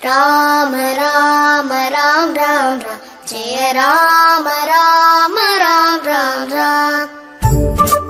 రామ రామ రామ రామ రామ జయ రామ రామ రామ రామ రామ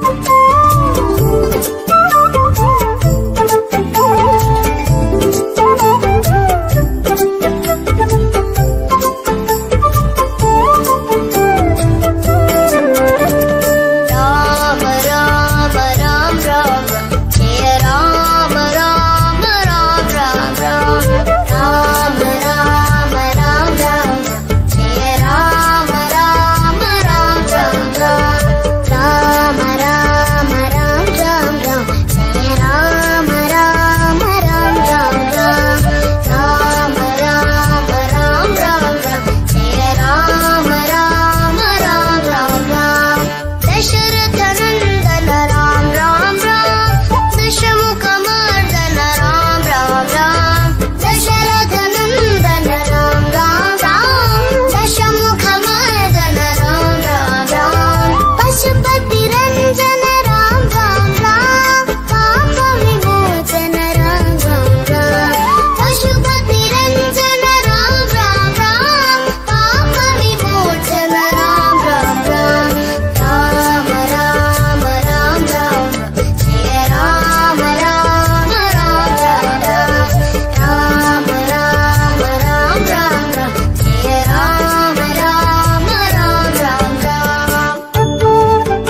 రామ రామ రామ రామ జయ రామ రామ రామ రామ రామ రామ రామ రామ జయ రామ రామ రామ రామ రామ రామ రామ రామ రామ జయ రామ రామ రామ రామ రామ రామ రామ రామ రామ జయ రామ రామ రామ రామ రామ దశరథ నందన రామ రామ రామ దశముఖ మర్దన రామ రామ రామ దశరథ నందన రామ రామ రామ దశముఖ మర్దన రామ రామ రామ పశుపతి రంజన రామ రామ రామ పాప విమోచన రామ రామ రామ పశుపతి రంజన రామ రామ రామ పాప విమోచన రామ రామ రామ రామ రామ రామ రామ జయ రామ రామ రామ రామ రామ రామ రామ రామ రామ జయ రామ రామ రామ రామ రామ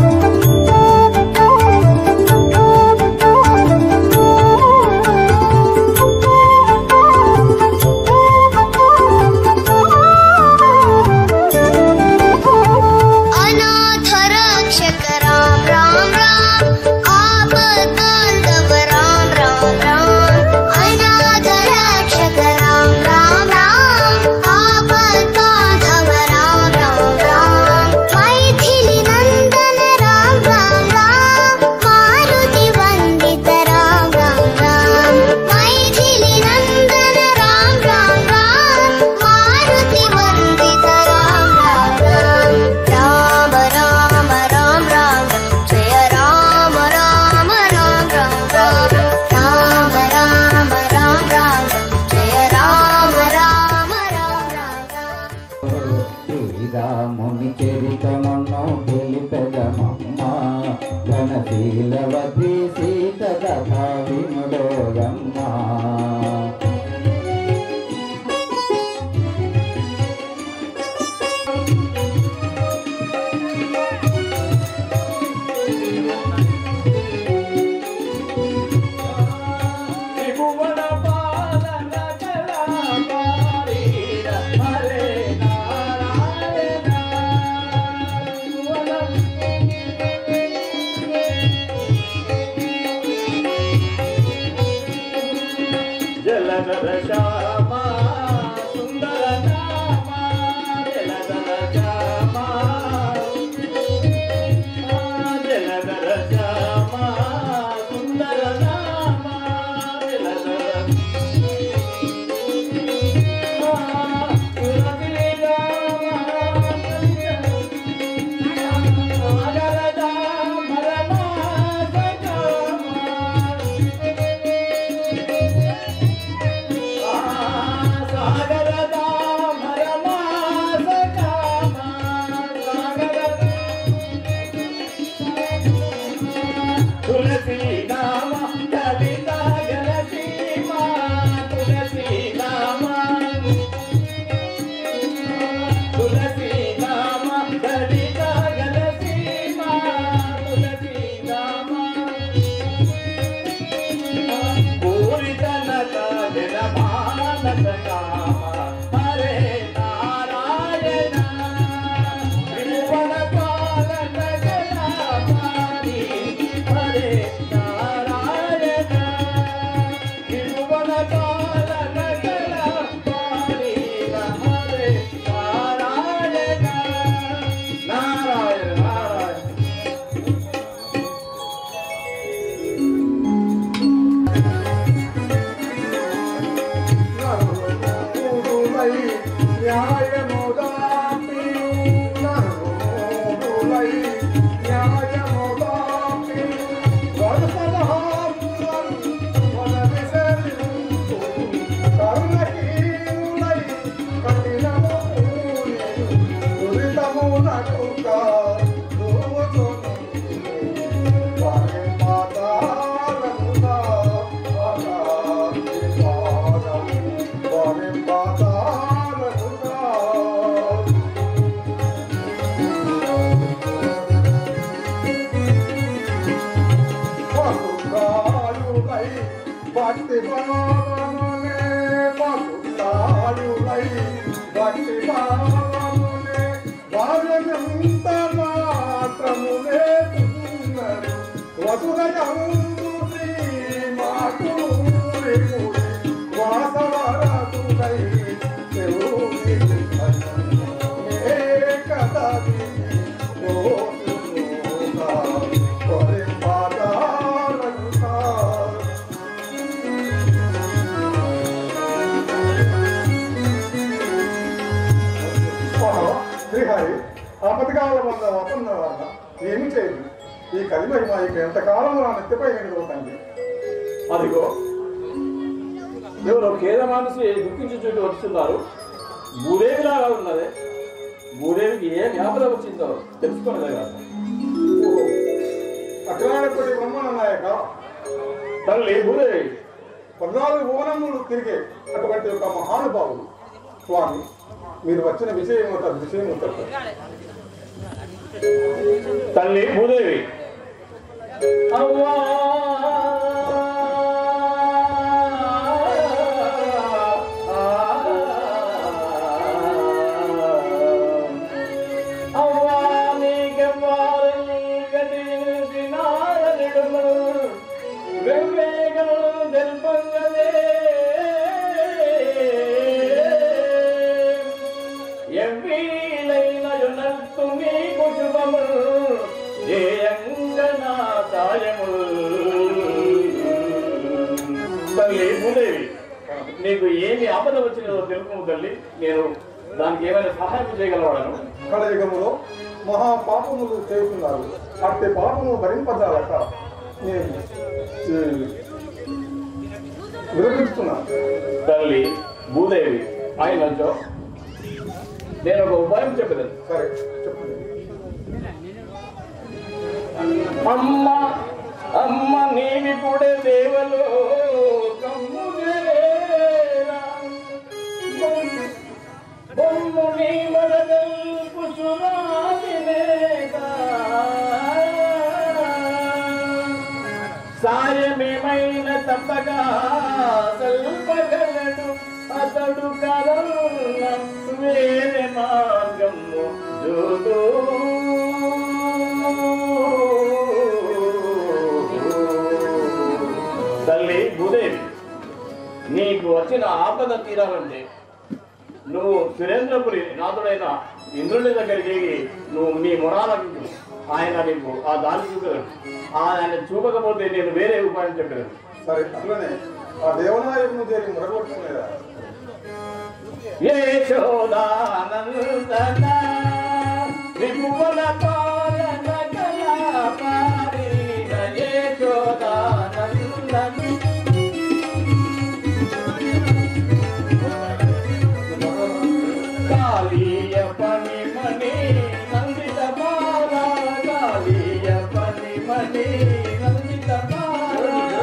अनाथ रक्षक राम राम राम आपद बांधव राम राम राम अनाथ रक्षक राम राम राम आपद बांधव राम राम राम मैथिली नंदन राम राम राम मारुति वंदित राम राम राम मैथिली नंदन राम राम राम मारुति वंदित राम राम राम राम राम राम राम जय राम राम राम राम राम राम राम राम जय राम राम राम राम శ్రీరాముని చరితమును తెలిపెదమమ్మ ఘనశీలవతి సీత కథ వినుడోయమ్మ త్రిభువన పాలన కళాకారీర హరే నారాయణ త్రిభువన జలధర శ్యామ సుందర నామ జలధర శ్యామ జలధర శ్యామ సుందర నామ జలధర ఆ భావమునే పసుతాయులై భక్తి భావమునే భావ్యమెంత మాత్రమునే ఉన్నరు వసుదయందు శ్రీ మాతూరి వాసవరతులై శివుని ఏ కదవి కోరుగా పరిపాదాలంతా శ్రీహరి ఆపదకాల వల్ల వపన్న వల్ల ఏమి చేయదు ఈ కలిమహిమ ఇక ఎంతకాలం నా నెత్తిపై నిండిపోతుంది అదిగో ఎవరో ఖేద మనసు దుఃఖించుకుంటూ వస్తున్నారు భూదేవిలాగా ఉన్నది భూదేవికి ఏ జ్ఞాపకం వచ్చిందో తెలుసుకున్నదే కదా అగ్రాడపడి బ్రహ్మణ నాయక తల్లి భూదేవి పద్నాలుగు భువనములు తిరిగే అటువంటి ఒక మహానుభావుడు స్వామి మీరు వచ్చిన విషయం ఒక విషయం ఉంటుంది తల్లి భూదేవి అవ్వా అవ్వా నీకెవ్వారు నీకటి నారనుడు వెవ్వేగం తెల్పంగదే ఎవ్వీలైన యునత్తు నీకు శుభము జయంగనా సాయము తల్లి భూదేవి నీకు ఏమి ఆపద వచ్చినదో తెలుపు తల్లి నేను దానికి ఏమైనా సహాయం చేయగలవాడను కలయుగములో మహా పాపములు చేస్తున్నారు అట్టి పాపము భరింపజాలక నేను ఈ, విరమిస్తున్నాను తల్లి భూదేవి ఆయనతో నేను ఒక ఉపాయం చెప్పేదాన్ని సరే చెప్పండి అమ్మ అమ్మ నీవి కూడా దేవలో కమ్ముదేరా బొమ్ము నీ వరదల్ పుసురాదినేగా సాయమేమైన తప్పగా సల్పగలడు అతడు కరణ వేరే మార్గము జోడు తల్లి భూదేవి నీకు వచ్చిన ఆపద తీరాలంటే నువ్వు సురేంద్రపురి నాథుడైన ఇంద్రుని దగ్గరికి వెళ్ళి నువ్వు నీ మొరాలకు ఆయన నీకు ఆ దారి చూపగలడు ఆయన చూపకపోతే నేను వేరే ఉపాయం చెప్పగలను సరే అట్లనే ఆ దేవనాయకుని చేరి మురగొట్టుకునేదా యశోదానందన విభువన పాలన కళాపారీణ యశోదానందన కాళీయ పనిమణి నందిత బాల కాళీయ పనిమణి నందిత బాల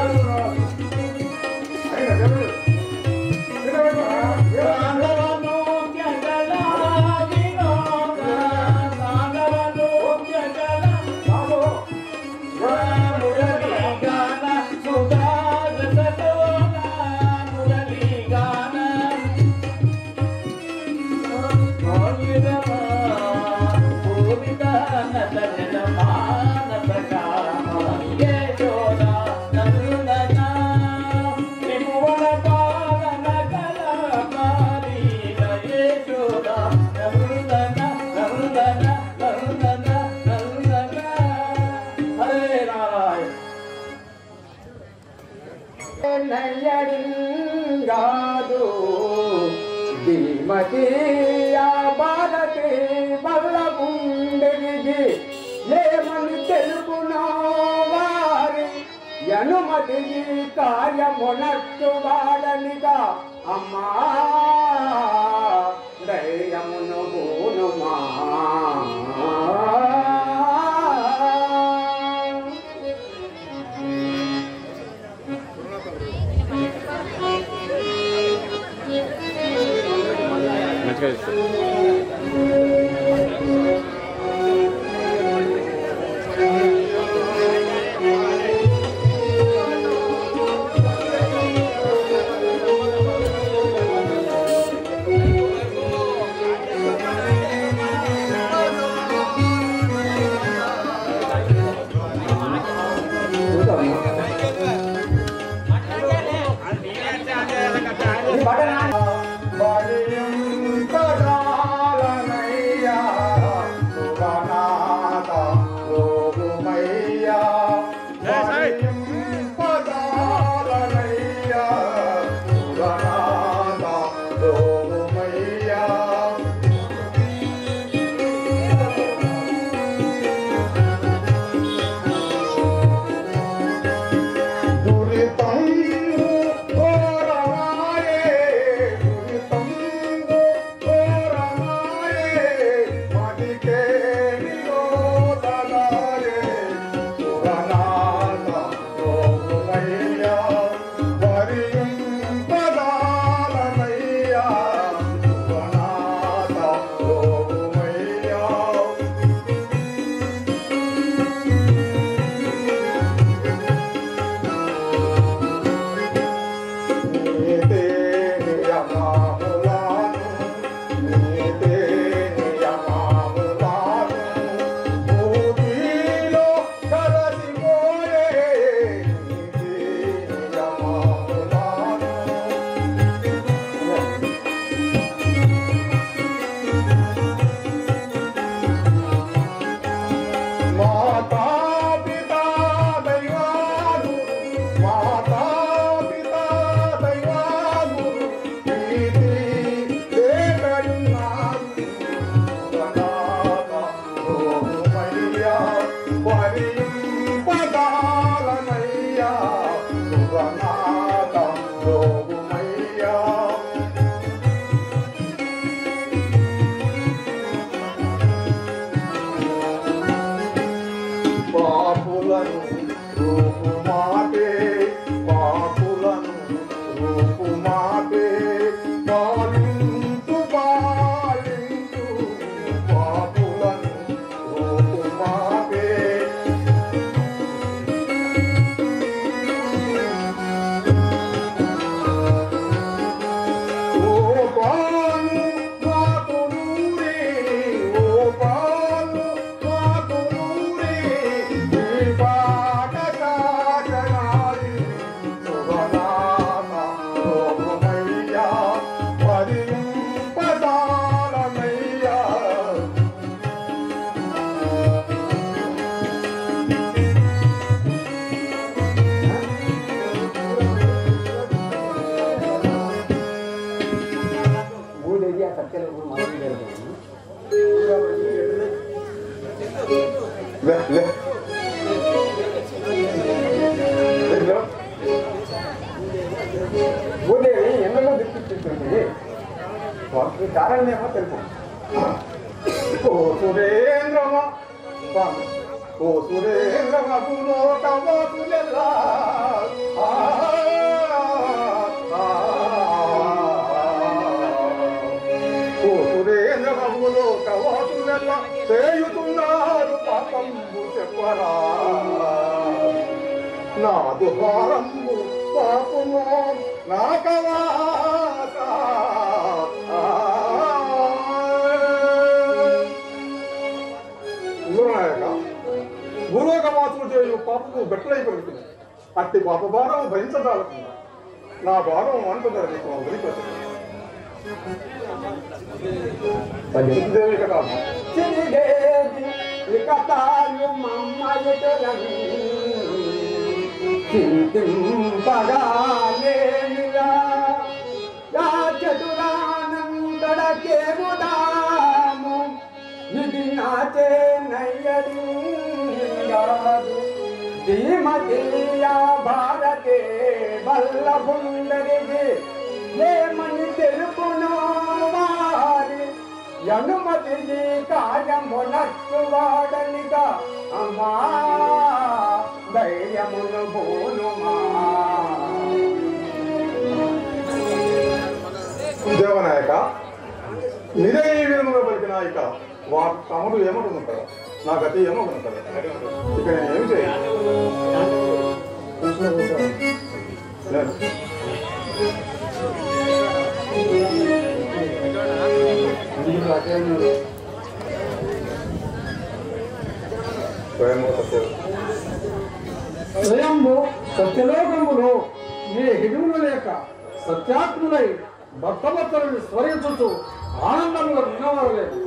అయిన దేవుడు నిలబెట్టురా. సాగరను జగల వినోద సాగరను జగల బాబు, మురళీ గాన సుధా రసలోన మురళీ గాన పూరిత నటన మానస కామ యశోద నందన త్రిభువన పాలన కళాకారీణ యశోద నందన నందన నందన నందన హరే నారాయణ నయ్యడింగాదు ధీమతి ఆ భారతి బల్లగుండెనిది ఏమని తెలుగునో వారి యనుమతి కార్యమునట్టు వాడనిగా అమ్మా దయమును పూనుమా ఆ పదాలనయ్యా శుభనాథ లోగుమయ్యా పదాలనయ్యా శుభనాథ లోగుమయ్యా దురితంబు ఘోరమాయే, దురితంబు ఘోరమాయే, మదికే నిరోధనాయే. సురనాథ లోకుమయ్యా, వరింపదాలనయ్యా. సురనాథ లోకుమయ్యా. నీతే నియమములను నీతే నియమములను భూమిలో కలసిపోయే నీతే నియమములను మాతా పితా దైవాలు మాతా పితా దైవాలు ప్రీతి దేవయున్నారు సనాత ఓమయ్యా పదాలనయ్యా సుగనాథ ఓమయ్యా పాపులను రూపుమాపే పాపులను రూపుమాపే పాలించు పాలించు పాపులను రూపుమాపే ఓ పాలు మాకు నూరే ఓ పాలు మాకు నూరే ఈ పాట కాచనాలి శుభనామ శోభమయ్యా పదింపదాలమయ్యా భూదేవి ఆ సత్యలో మనకి జరుగుతుంది లే లే లే. భూదేవి ఎండలో దిక్కిస్తుంది వాటికి కారణమేమో తెలుసు ఓ సురేంద్రమ స్వామి ఓ సురేంద్రమ భూలోక వాసులెల్లా ఆ, ఆ, ఓ సురేంద్రమ భూలోక వాసులెల్లా చేయుతున్నారు పాపంబు చెప్పరా నాదు భారంబు పాపము నాకవాస ఊరనాయక భూలోక మాత్రులు చేయు పాపము బెట్టలైపోతుంది అట్టి పాప భారం భరించదాలకుండా నా భారం అంటున్నారు నీకు వదిలిపెట్టు దేవి కదా శ్రీదేవి ఇకతాలు మమ్మయుతులని చింతింపగాలేనిరా చతురానందడకేముదాము ఇది నాచే నయ్యడింగాదు ధీమతీయా భారతే వల్లభుండరికి ఏమని తెలుపునో వారి అనుమతి కార్యమునట్టు వాడనిగా అమ్మా ధైర్యమును భూనుమా దేవనాయక నిరయముగా పలికిన నాయక వారి తమరు ఏమనుకుంటారు నా గతి ఏమనుకుంటారు ఇక నేను ఏమి చేయాలి లేదు. స్వయంగా సత్యం. స్వయంభు సత్యలోకములో నీ హిడుములు లేక సత్యాత్ములై భక్తభక్తులను స్మరించుచు ఆనందంలో నిన్నవారలేదు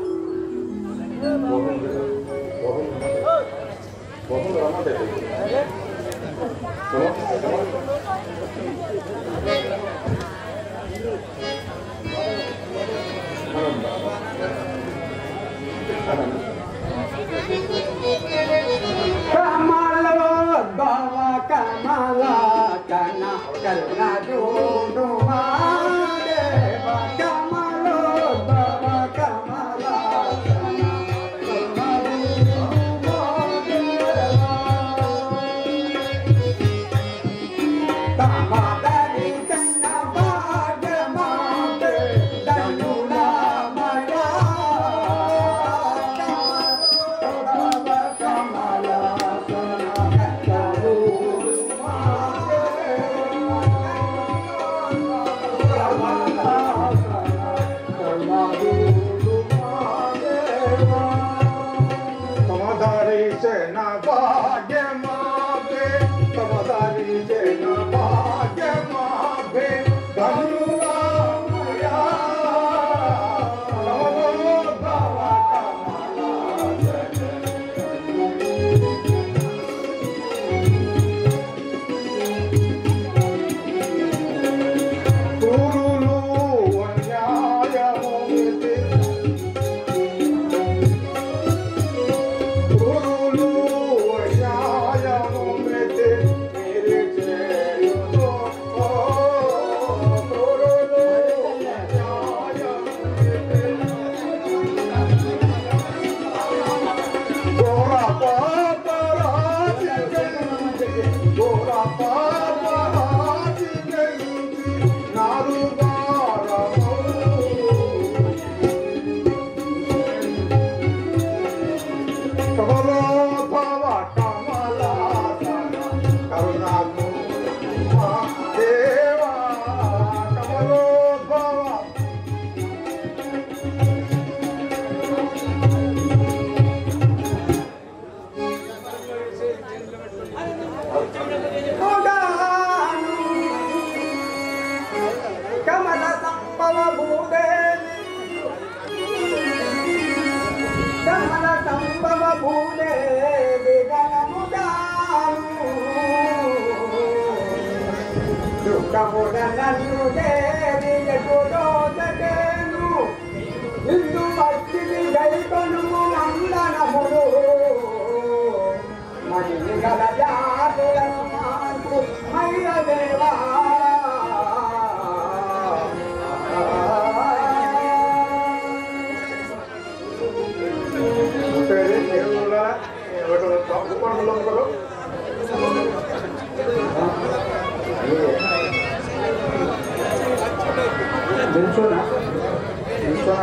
కమలో భవ కమల కన కరుణ జోడు మాదేవ కమలో భవ కమల కన కరుణ జోడు తమదరి కన్న భాగమాతే ధనులా మయా తమదారి సేన భాగ్యమాభే తమదారి సేన భాగ్యమాభే ధనురామయా నమో భవ కురులు అన్యాయముమితి కురులు అన్యాయముమితి మీరు చేయుతో ఓ కురులు అన్యాయముమితి ఘోర పాపరాజి గెలిచి ఘోర పాపరాజి గెలిచి నాలుగారము కమలో భవ కమలాసన కరుణాకు మా దేవా కమలో భవ కమల సంభవ భూదే కమల సంభవ భూదే విగనముదాను దుఃఖముడ నన్ను దేవి ఎటుడోదగేను ఇందు భక్తిని గైకొనుము నందనములు మరి గల జాతులను మాకు మైర దేవా పేరు దేవుళ్ళ ఉపండంలో ఒకరు నిల్చోనా నిల్చోనా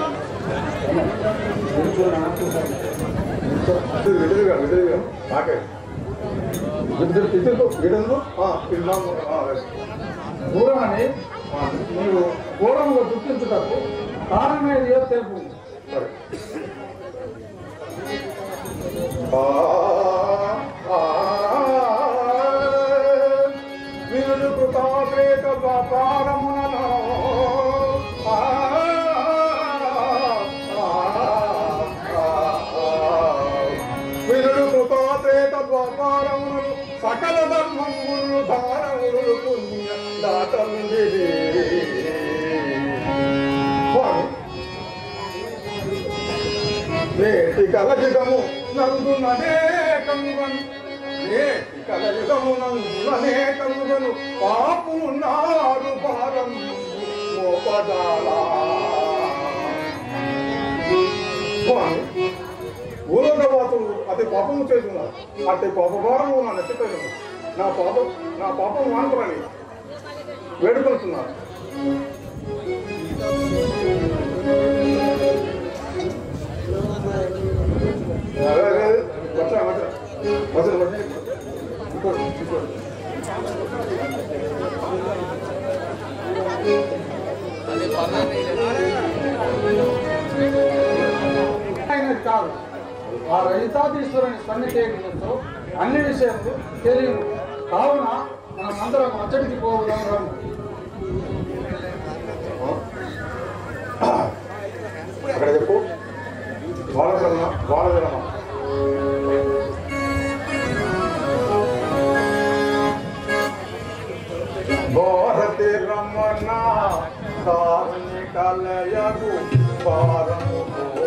నిల్చోనా విడుదలుగా విడుదలుగా నాకే విడుదల ఇద్దరు విడుదలు తిన్నాము దూరమని నీవు పూర్వంగా గుర్తించుటకు కారణమేది తెలుపు సరే ఆ, ఆ, వీరుడు కృతాగ్రేత వ్యాపారమునలో ఆ, ఆ, ఆ, వీరుడు కృతాగ్రేత వ్యాపారమునలు సకల ధర్మములు దానములు పుణ్య దాతందిరి నేటి కలయుగము నందు ననేకముగను నేటి కలయుగము నందు ననేకముగను పాపున్నారు భారం మోపజాలా ఊరగవాతులు అతి పాపము చేస్తున్నారు అతి పాపభారము నా నెత్తిపోయిన నా పాపం నా పాపం మానుకురని వేడుకొస్తున్నారు వచ్చా వచ్చా వచ్చా వచ్చా ఇంకోటి ఇంకోటి అయినది కాదు ఆ రహితాధీశ్వరుని సన్నిధేయంతో అన్ని విషయాలు తెలియదు కావున మనం అందరం అచ్చడికి పోవడం కారుణికలయగు పారము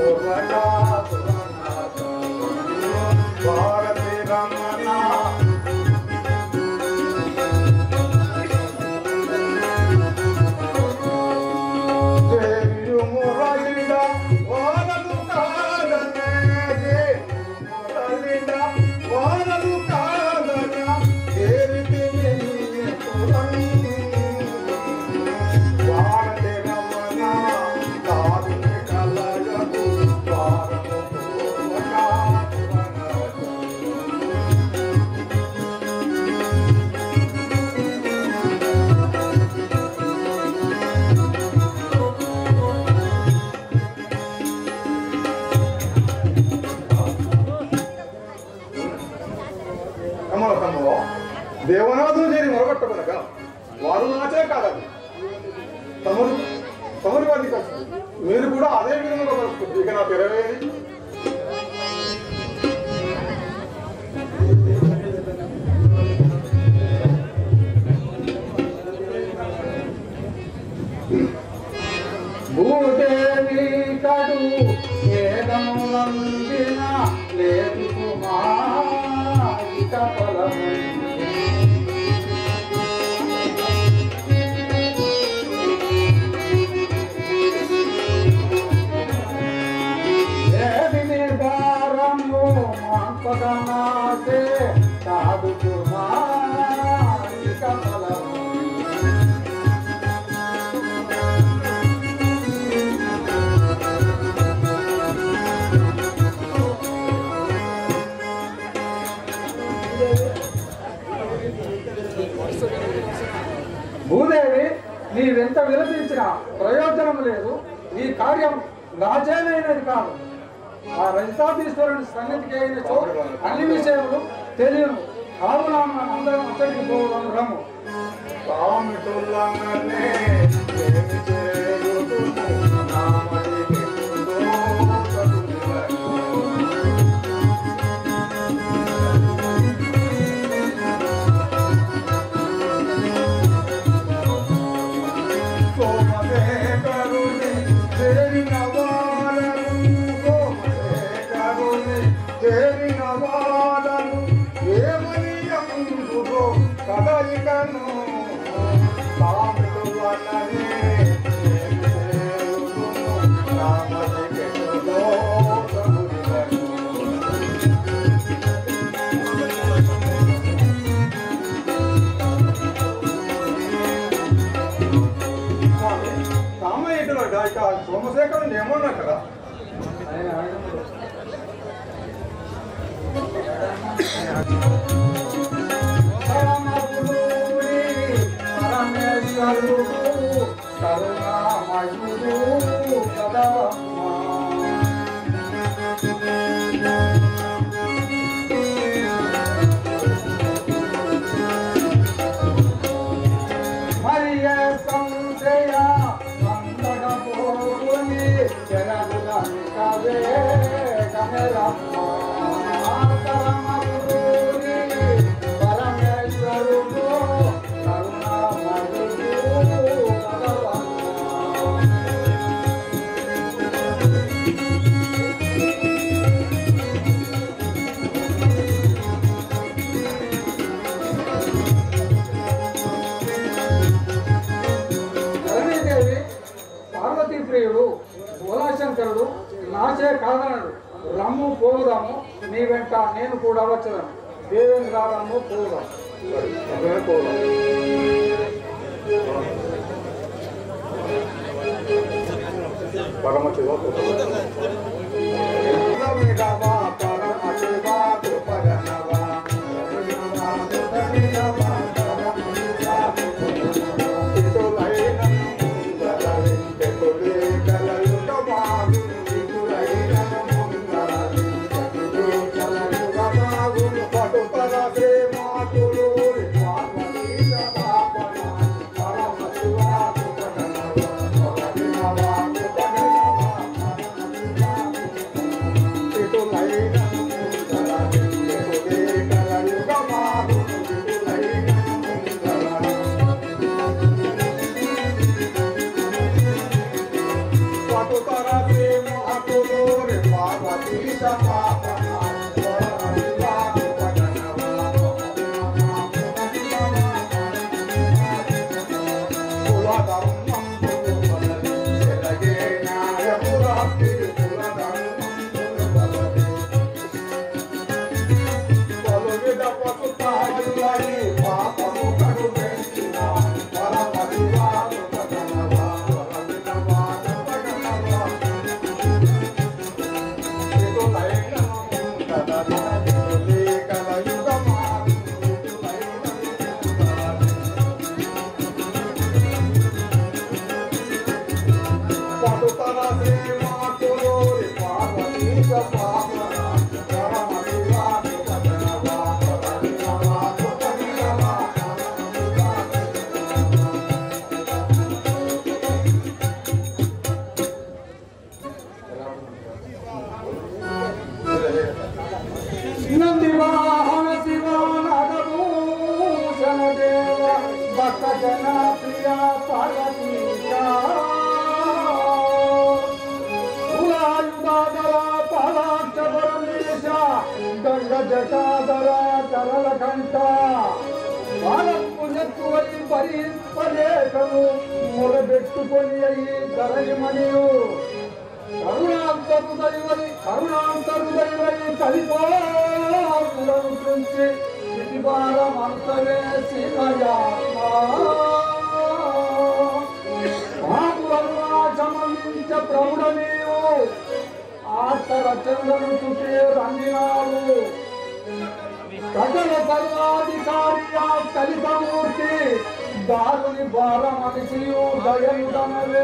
భారతి రమణ మురళిడ వానలు కాదనే మురళిడ వానలు కాదన చేరితి భారతి రమణ కారుణ్య కలయగు పారము కమల కమ్మలో దేవనాథులు చేరి మొరగొట్టబడగా వారు నాచే కాదండి తమరు తమరు వారిని కలిసి మీరు కూడా అదే విధంగా కలుస్తుంది ఇక నా తెరవేది భూదేవి కడు వేదములందిన లేదు కుమారిక ఫలము ఏది నిర్ధారము మాంపదనాసే కాదు కుమారిక ఫలము భూదేవి నీవెంత విలపించినా ప్రయోజనం లేదు ఈ కార్యం నాచేనైనది కాదు ఆ రజితాధీశ్వరుని సన్నిధికి అయినచో అన్ని విషయములు తెలియను కావున మనం అందరం అక్కడికి పోవడం రము స్వామితులంగనే ఏమి చేయుదుము నామడికి దోషములను. సోమశేఖరుని చేరిన వారను సోమశేఖరుని చేరిన వారను ఏమని అందుకో కదలికను సాములు వలనే ఏమి చేయుదుము నామదికి దోషములను. రామయ్యలో ఇక సోమశేఖరుని ఏమన్నా కదా పరమపురుడి పరమేశ్వరుడు కరుణామయుడు కదమ్మ మరియ సంశయ మందగ పోని జనగుదని కవే కమెరమ్మ పరమపురుడి పరమేశ్వరుడు కరుణామయుడు కదమ్మ ధరణీదేవి పార్వతీ ప్రియుడు భోలాశంకరుడు నాచే కాదనడు రమ్ము పోవుదాము నీ వెంట నేను కూడా వచ్చదను దేవేంద్రారమ్ము పోవుదాం అదే పోదాం. పరమ శివ పరమ నంది వాహన శివ నగభూషణ దేవ భక్త జన ప్రియ పార్వతీశ కులాయుధాధర పాలాక్ష పరమేశ గంగ జటాధర తరల కంఠ పుణ్యత్వై పరిపదేశము మొదబెట్టుకొని అయ్యి ధరణిమణియు కరుణాంతరు దైవని కరుణాంతరు దైవని కలిపోలను పెంచి శితిభార మంతరే శివయాత్మమించ ప్రౌఢమేవు ఆత్తర చంద్రను చుట్టే రంగినాలు సకల సర్వాధికారి ఆ కలితమూర్తి దారుని భార మనిషియు దయయుడనవే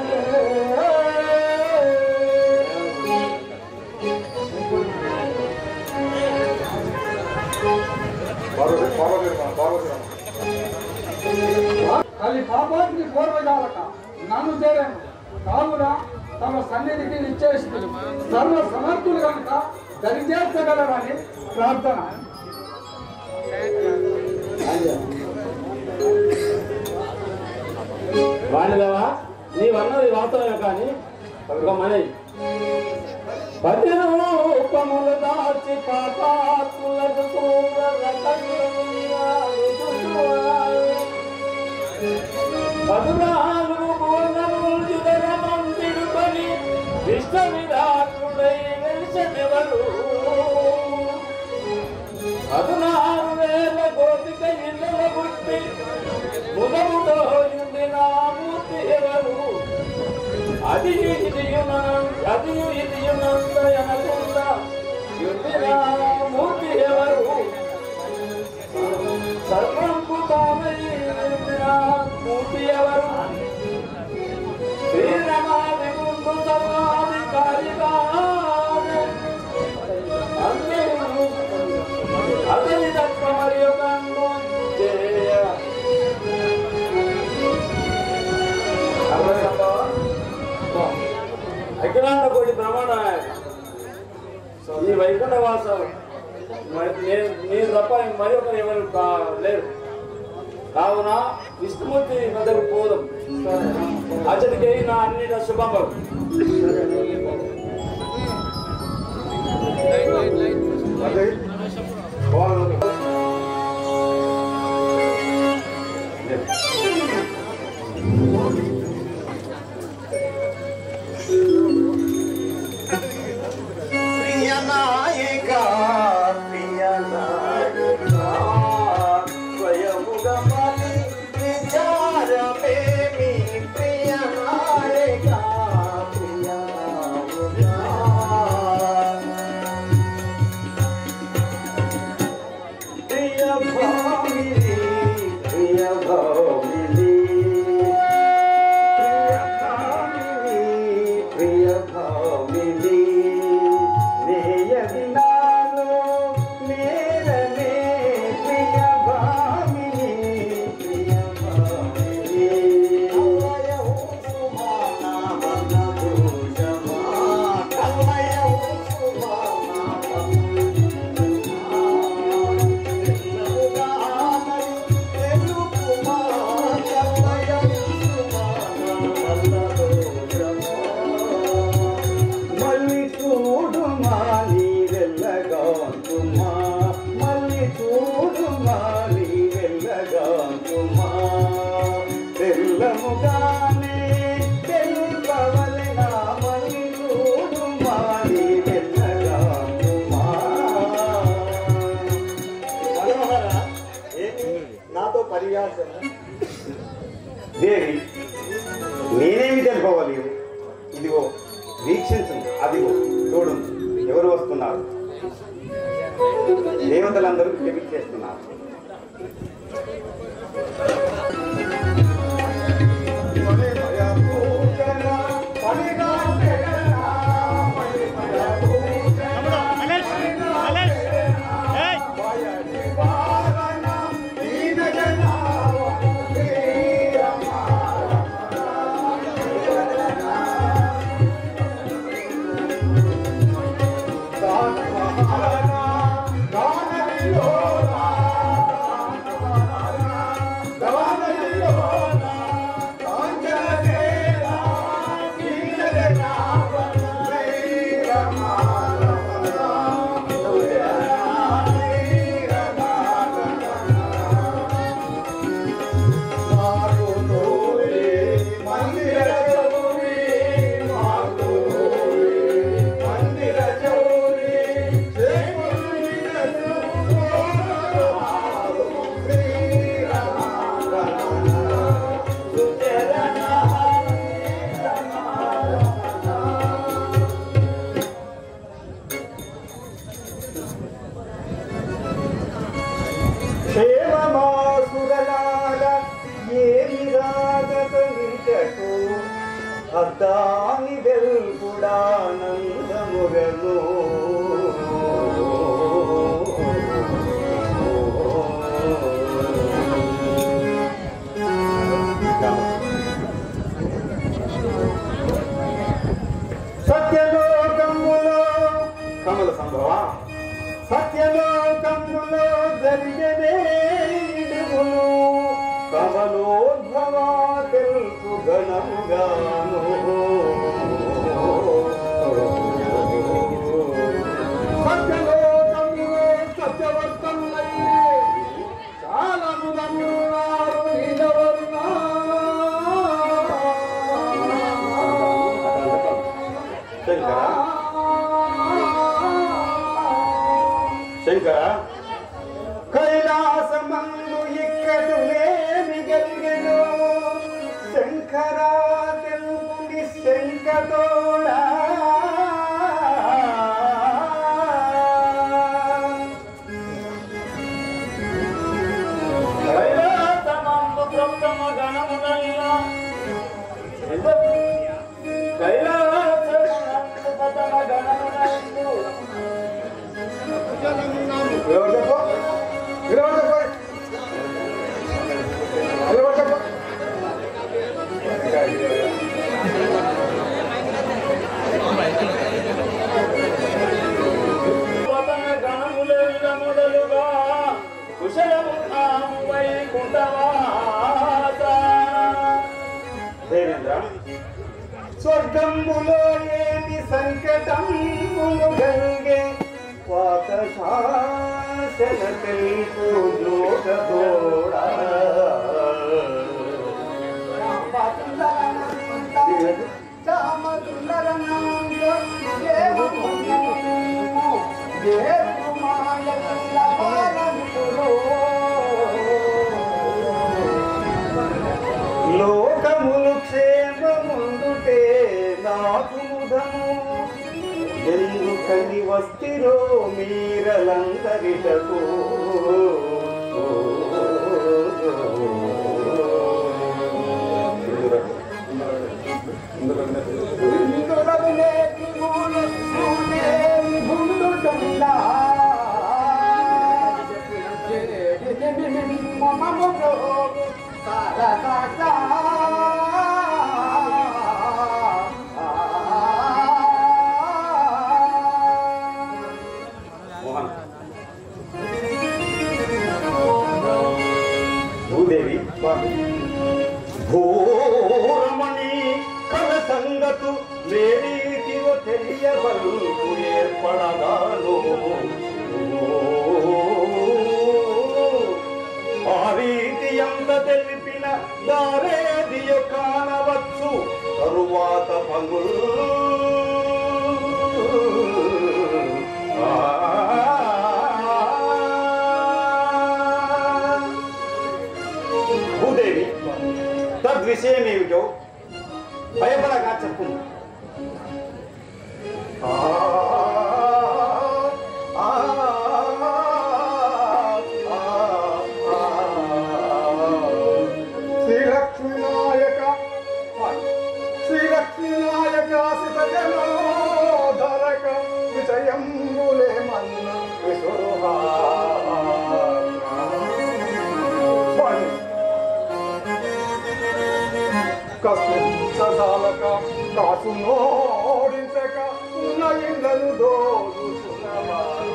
అది పాపానికి పూర్వజాలక నన్ను చేరాను కావున తమ సన్నిధికి ఇచ్చేసి సర్వ సమర్థులు కనుక దరిచేర్చగలరని ప్రార్థన వాణిదేవా నీవన్నది వాస్తవమే కానీ ఒక మని పతిరూపములు దాచి పాపాత్ములకు క్రూర పదునాలుగు పూర్ణములు జుదరమంతిడుకొని విశ్వవిధాత్రుడై వెలిసెవరు పదునారు వేల గోపిక ఇళ్ళ పుట్టి ముఖముతో ఉండిన మూర్తి ఎవరు అది ఇదియున అది ఇదియునంత అనకుండా ఉండిన మూర్తి ఎవరు సర్వంకు తామై ఉండిన మూర్తి ఎవరు శ్రీరమాది ముందు సర్వాధికారిగా అందరూ అతని తప్ప మరి ఒక చేయ అఖిలాండ కోటి ప్రమాణ ఈ వైకుంఠ వాసం మరి నేను నేను తప్ప మరి ఒకరు ఎవరు కా- లేరు కావున విష్ణుమూర్తి వద్దకు పోదాం అతడికి నా అన్ని శుభంబం ప్రియ నాయక ప్రియ నాయక స్వయముగా మలి విచారమేమి ప్రియ నాయక ప్రియ నాయక ప్రియ భామిని ప్రియ భామిని ప్రియ భామిని నేయది నాలో నేరనే ప్రియ భామిని ప్రియ భామిని కల్లయౌ సుమానా మన భూషమా కల్లయౌ సుమానా తెలుపుమా కల్లయౌ సుమానా తెలుపుగానే తెలుపవలెన మల్లిగూడు మాడి వెళ్ళగాముమా. మనోహర ఏంటి నాతో పరిహాసం దేవి నేనేమి తెలుపవాలి ఇదిగో వీక్షించు అదిగో చూడు ఎవరు వస్తున్నారు దేవతలందరూ చేస్తున్నారు క్షేమమాసురలాల ఏమి రాగతమిటకు అద్దాని వెల్పుడానందముగను సత్యలోకములో కమల సంభవ సత్యలోకములో జరిగనే ఇడుమును కమలోద్భవ తెలుపు గణముగాను సత్యలోకములో సత్యవర్తములయ్యే చాలా ముదమున్నారు నిలవరునా. శంకర శంకర కైలాసమందు ఇక్కడునేమి గలిగెను శంకరా తెలుపుని శంకతోడా కైలాసమందు ప్రప్తమ గణములైన కైలాసమందు ప్రథమ గణములందు ఎవరు చెప్పు ఎవరు చెప్పు ఎవరు చెప్పు ప్రథమ గణములెల్ల మొదలుగా కుశలము తాము వైకుంఠవాస దేవేంద్ర స్వర్గంబులో ఏమి సంకటంబులు గంగే వాత శాసన తెలుపు లోకతోడా లోకములు క్షేమముందుటే నాకు ముదము ఎందుకని వస్తిరో మీరలందరిటకు మోహన్ భూదేవి భూరమణి కల సంగతు వేరీతివో తెలియబలు ఏర్పడగాను ఆ రీతి ఎంత తెలిపిన దారేదియ కానవచ్చు తరువాత పగుల్ భూదేవి తద్విషయమేమిటో భయపడగా చెప్పు శ్రీలక్ష్మీ నాయక శ్రీలక్ష్మీ నాయక సిత జనోధరక విజయంబులే మన్న విసురుహా కసుంచదాలక కాసు నోడించక ఉన్న ఇళ్ళను దోచుకున్నవారు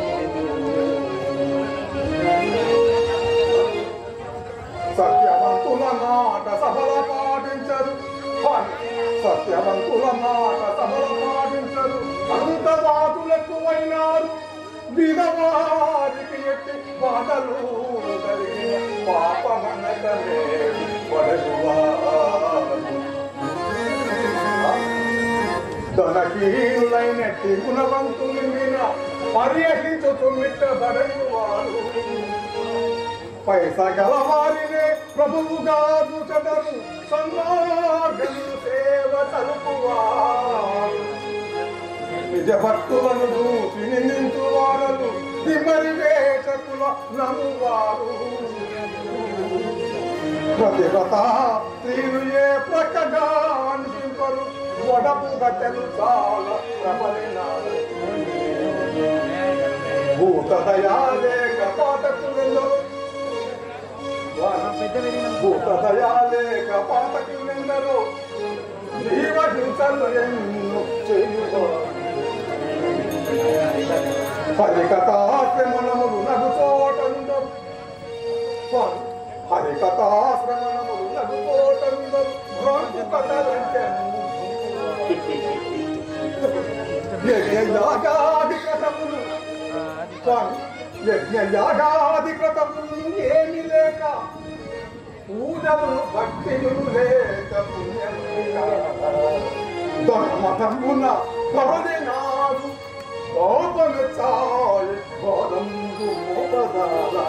సత్యవంతుల మాట సభల పాటించరు సత్యవంతుల మాట సభల పాటించరు అంత బాతులు ఎక్కువైనారు దినవారికి ఎట్టి బాధలు కలిగిన పాపమనకనే ధనకీలైనట్టి గుణవంతుని మీద పర్యటించుతుమిట్ట బడయువారు పైస గలవారినే ప్రభువుగా చూచదరు సన్మార్గము సేవ తలుపువారు నిజ భక్తులను చూసి నిందించు వారలు దిమరి వేచకుల నమ్మువారు ప్రతిభత స్త్రీలు ఏ ప్రక్కగా అనిపింపరు వడపు గట్టెలు చాలా ప్రబలినారు భూత దయాలేక పాఠకులలో భూత దయాలేక పాఠకులెందరూ జీవహింసలు ఎన్ను చేయువారు హరికథాశ్రమణములు నగు చోటందరు హరికథాశ్రమణములు నగు చోటందరు భ్రాంతి కథలంటే యజ్ఞయాగాది కథములు యజ్ఞయాగాది కథములు ఏమి లేక పూజలు భక్తిలు లేక పుణ్యము ధర్మధర్మున కరుణినాడు కోపన చాయ్ గోదంబు మోపదాల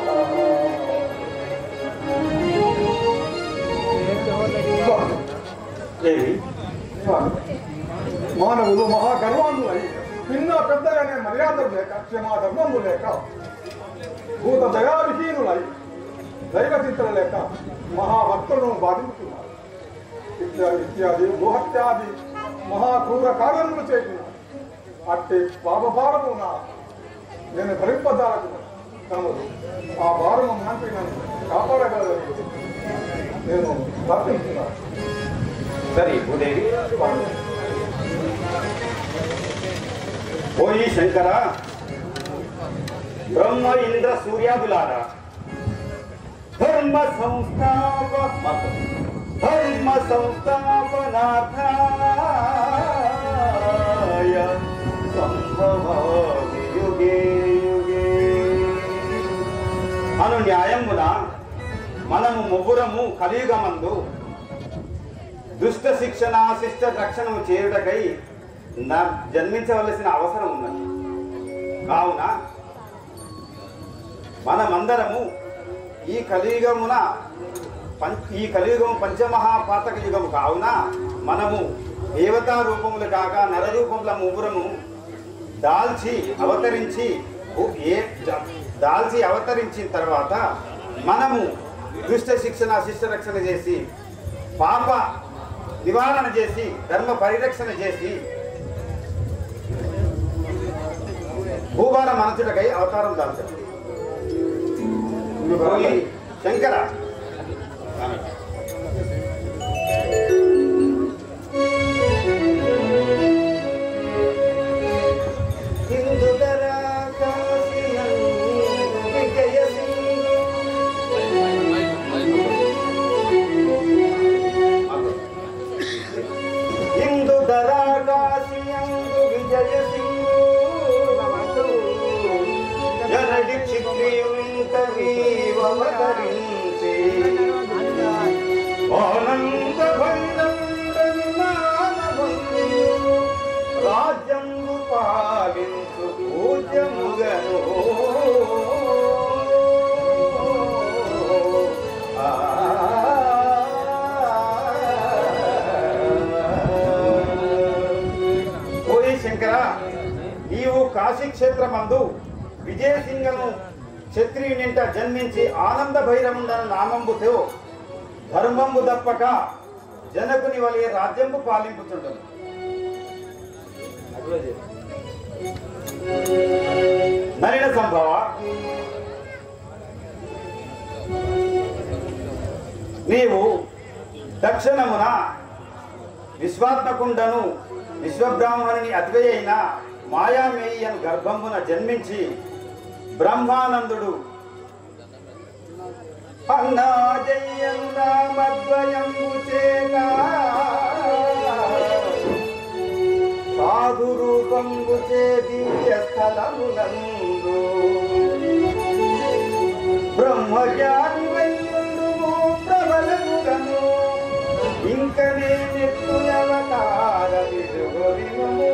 దేవి మానవులు మహాగర్వాన్నులై చిన్న పెద్దగానే మర్యాదలు లేక క్షమాధర్మము లేక భూత దయావిహీనులై దైవ చింతన లేక మహాభక్తులను బాధించుతున్నారు ఇత్యాది ఇత్యాది గోహత్యాది మహాక్రూర కార్యములు చేసిన అట్టి పాపభారము నా నేను భరింపదాలకు తమరు ఆ భారము మాంపి నన్ను కాపాడగలదని నేను ప్రార్థిస్తున్నాను సరే భూదేవి ఓయి శంకర బ్రహ్మ ఇంద్ర సూర్యాదులారా ధర్మ సంస్థాప ధర్మ సంస్థాపనార్థాయ సంభవామి యుగే యుగే అను న్యాయమున మనము ముగ్గురము కలియుగమందు దుష్ట శిక్షణ శిష్ట రక్షణము చేయుటకై నా జన్మించవలసిన అవసరం ఉన్నది కావున మనమందరము ఈ కలియుగమున పం- ఈ కలియుగం పంచమహాపాతక యుగము కావున మనము దేవతా రూపములు కాక నర రూపముల ముగ్గురము దాల్చి అవతరించి ఓ- ఏ జ- దాల్చి అవతరించిన తర్వాత మనము దుష్ట శిక్షణ శిష్ట రక్షణ చేసి పాప నివారణ చేసి ధర్మ పరిరక్షణ చేసి భూభార మనసుడకై అవతారం దాల్చారు ఓయి శంకర హిందుధర కాశీయం విజయసింధు ఇందు ధరాకాశియందు విజయ జనడి చిత్రీవింత వీవతరించి కాశీ క్షేత్రమందు విజయసింగను క్షత్రియునింట జన్మించి ఆనంద భైరవుండన నామంబుతో ధర్మంబు దప్పక జనకుని వలె రాజ్యంబు పాలింపుచుండను నలిన సంభవ నీవు దక్షిణమున విశ్వాత్మకుండను విశ్వబ్రాహ్మణుని అద్వయ అయిన మాయామేయి అను గర్భమున జన్మించి బ్రహ్మానందుడు అన్నాజయ్యను నామద్వయంబు చేత సాధు రూపంబు చే దివ్య స్థలమునందు బ్రహ్మజ్ఞాని వైరుండుము ప్రబలముగను ఇంక నేనెత్తు అవతార విడుగొరిమము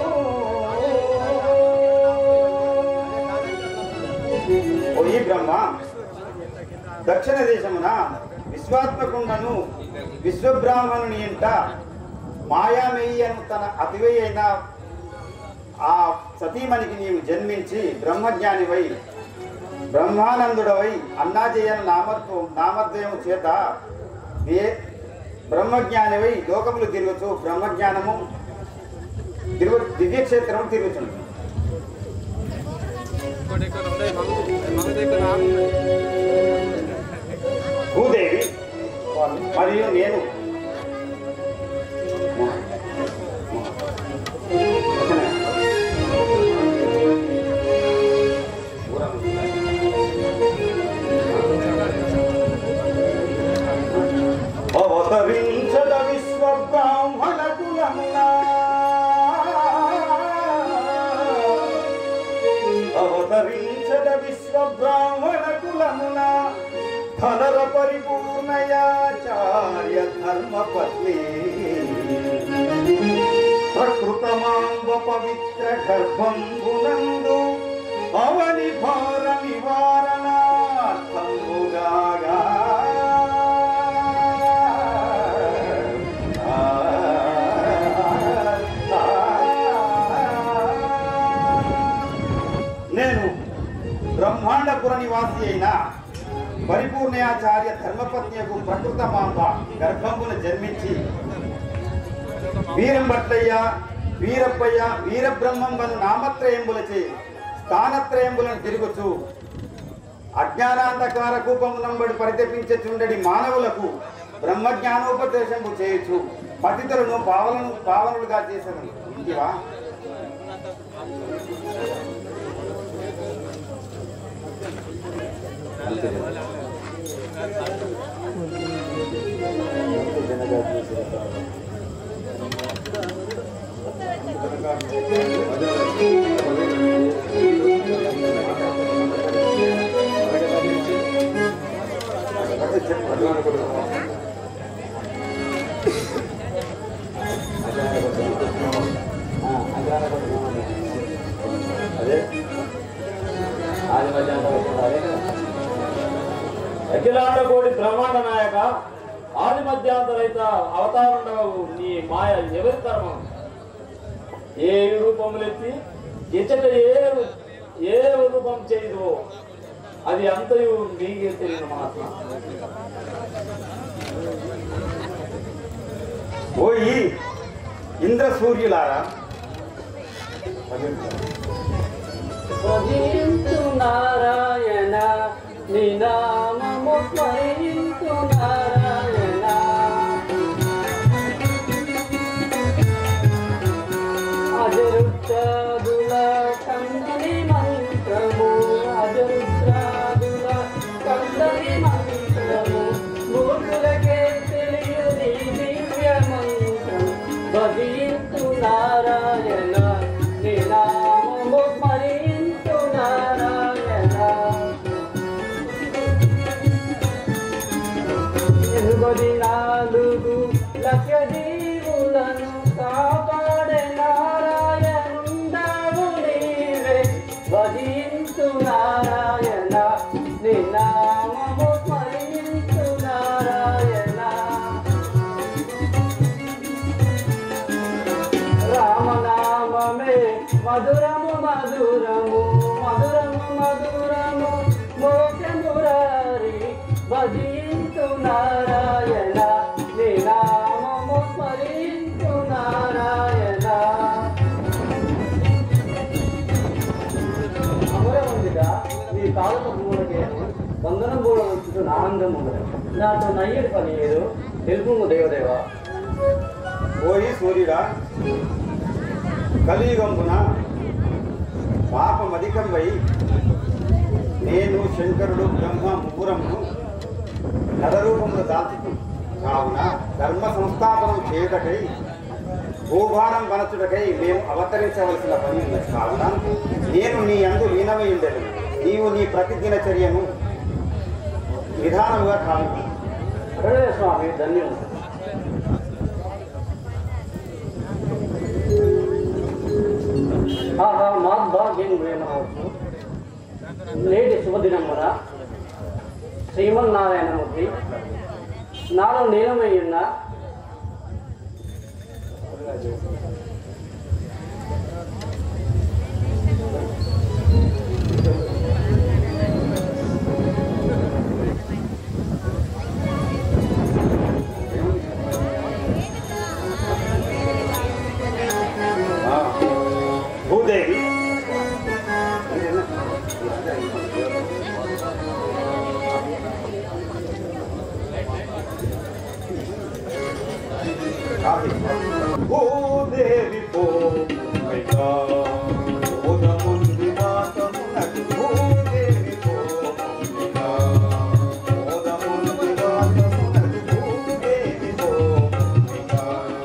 ఓ ఈ బ్రహ్మ దక్షిణ దేశమున విశ్వాత్మకుండను విశ్వబ్రాహ్మణుని ఇంట మాయామేయి అను తన అతివై అయిన ఆ సతీమణికి నీవు జన్మించి బ్రహ్మజ్ఞానివై బ్రహ్మానందుడవై అన్నాజయ్యను నామత్వం నామద్వయము చేత ఏ బ్రహ్మజ్ఞానివై లోకములు తిరగచ్చు బ్రహ్మజ్ఞానము తిరుగు దివ్యక్షేత్రము తిరుగుచుంది భూదేవి మరియు నేను అవతరించద విశ్వ బ్రాహ్మణ కులమునా అవతరించద విశ్వ బ్రాహ్మణ కులమున ధనర పరిపూర్ణయాచార్య ధర్మపత్ని ప్రకృతమాంబ పవిత్ర గర్భం గునందు అవని భార నివారణార్థంబుగాగా ఆ, ఆ, ఆ. నేను బ్రహ్మాండపుర నివాసి అయిన పరిపూర్ణయాచార్య ధర్మపత్నియకు ప్రకృత మాంబ గర్భంబున జన్మించి వీరంభట్లయ్య వీరప్పయ్య వీరబ్రహ్మంబను నామత్రయంబులచే స్థానత్రయంబులను తిరుగుచు అజ్ఞానాంధకార కూపమునంబడి పరితపించుండడి మానవులకు బ్రహ్మజ్ఞానోపదేశంబు చేయొచ్చు పతితులను పావలను పావనులుగా చేసను ఇంటివా అఖిలాండ కోటి బ్రహ్మాండ నాయక ఆది మధ్యాంతరైత అవతారుండవు నీ మాయ ఎవరి కర్మం ఏ రూపములెత్తి ఇచ్చట ఏ ఏ రూపం చేయదు అది అంతయు నీకే తెలియని మహాత్మ ఓయి ఇంద్ర సూర్యులారా స్మరించు నారాయణ నీ నామము స్మరించు నారాయణ అజరుద్రాదుల కందని మంత్రము అజరుద్రాదుల కందని మంత్రము మూర్ఖులకే తెలియని దివ్య మంత్రం భజించు నారాయణ నీ నామము స్మరించు నారాయణ ఎనుగది నాలుగు లక్ష జీవులను కాపాడే నారాయణుండవు నీవే భజించు నారాయణ నీ నామము స్మరించు నారాయణ రామనామమే మధురము మధురము మధురము మధురము మోక్షమురారి భజింతు నారాయణ నీ నామము స్మరింతు నారాయణ అమరముందిగా ఈ కాలపు మూలకే వందనం కూడా వచ్చుతూ ఆనందం ఉండదు నాతో నయ్యడి పని ఏదో తెలుపు దేవదేవా ఓయి సూర్యుడా కలియుగంబున పాపమధికంపై నేను శంకరుడు బ్రహ్మ ముగ్గురమును నరరూపములు దాల్చుతూ కావున ధర్మ సంస్థాపనం చేయుటకై భూభారం వనచుటకై మేము అవతరించవలసిన పని ఉన్నది కావున నేను నీ అందు లీనమై ఉండేది నీవు నీ ప్రతిదిన చర్యను విధానముగా కావు అక్కడే స్వామి ధన్యులు ఆహా మాద్భాగ్యం వేమవచ్చు నేటి శుభదినమున శ్రీమన్నారాయణమూర్తి నాలో నీలమై ఉన్న భూదేవి భూదేవి పోగా ఉదముంది వాసమునకు భూదేవి పోగా ఉదముంది వాసమునకు భూదేవి పోగా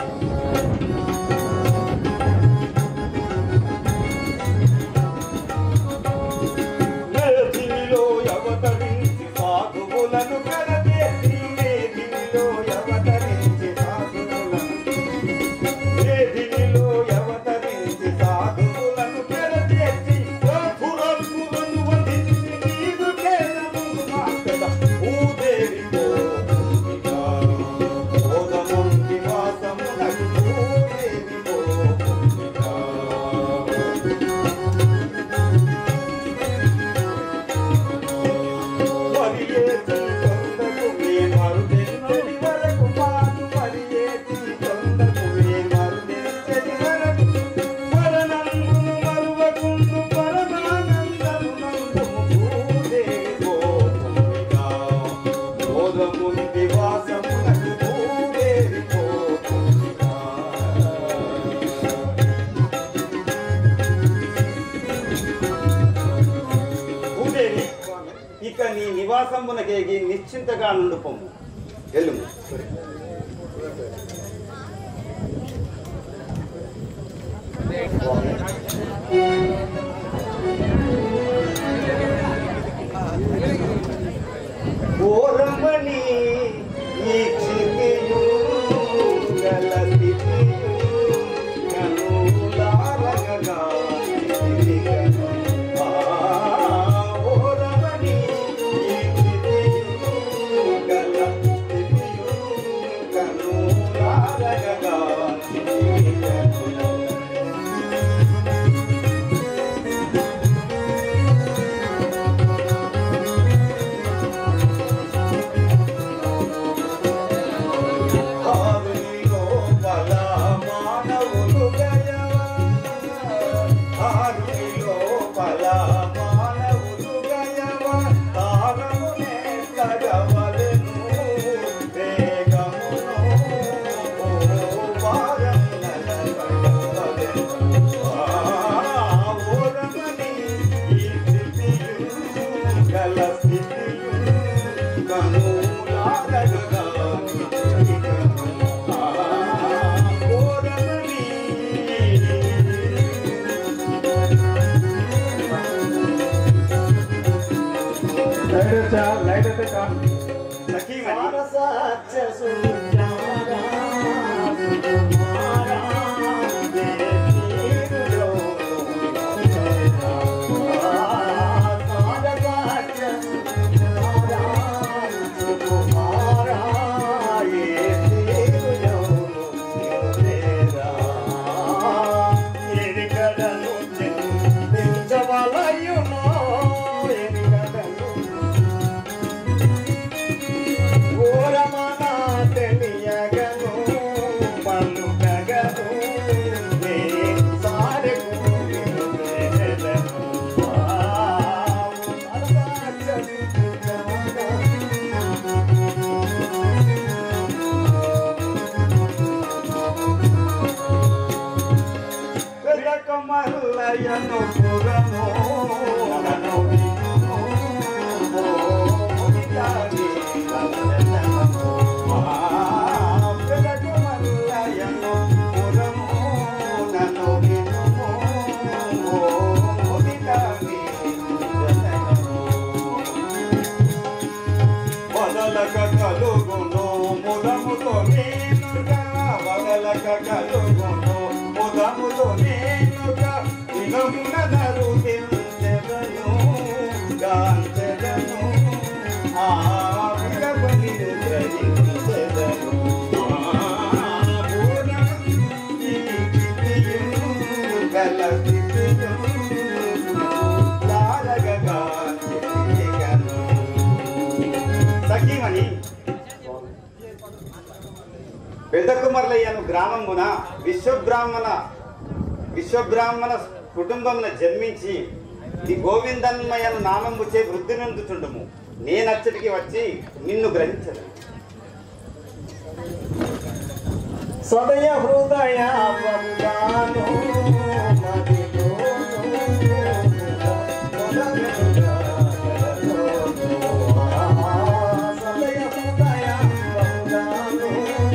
మేధిలో అవతరించి సాధువులను కరచేసి మేధిలో అవతరించి సాధువులను మేధిలో అవతరించి సాధువులను కరచేసి రఘురఘులను వధించి నీదు కేరమును మాటల భూదేవి పోగా ఓదముంటి వాసమునకు భూదేవి పోగా మరియేసి కొండకు మే మరుదెంతటి వరకు మాను మరియేసి కొండకు మే మరుదెంతటి వరకు పరనందును మరువకుండు పరమానందము నందము భూదేవి పోతుందిగా బోధముంది వాసమునకు భూదేవి పోతుందిగా భూదేవి ఇక నీ నివాసమునకేగి నిశ్చింతగా నుండు పొమ్ము ఎల్లుము ఓరమణి ఈ చితియు గలతియు కనులారగగా తిరిగను. ఆ ఓరమణి ఈ చితియు గలతియు కనులారగగా తిరిగను. ఆరునిలో బల మానవులు గయవా ఆరునిలో బల మానవులు గయవా తారమునే తగవలెను వేగమును వారం నలగవలెను ఆ ఓరమని ఈ స్థితియు గల స్థితియు కనులారగగా లైట్ అయితే లైట్ అయితే కాదు ఎరికడను మల్లయ్యను పురము నన్ను వినుము. ఓ మునిగాని నందనము. మహాపెదకు మల్లయ్యను పురము నన్ను వినుము. ఓ మునిగాని నందనము. వదలక కలుగును ముదముతో నేనుగా వదలక కలుగును ముదముతో నేనుగా ఇగమున నరుగెంచెదను గాంచెదను ఆ విడవని గ్రహించెదను ఆ పూర్ణ ఈ కితియు గల కితియు లాలగగా చితిగను సఖీమణి పెద్ద కుమర్లయ్యను గ్రామమున విశ్వబ్రాహ్మణ విశ్వబ్రాహ్మణ కుటుంబమున జన్మించి ఈ గోవిందన్మయను నామంబుచే వృద్ధి నందుచుండము నేనచ్చటికి వచ్చి నిన్ను గ్రహించదు సదయ హృదయ వందాను సదయ హృదయ వందాను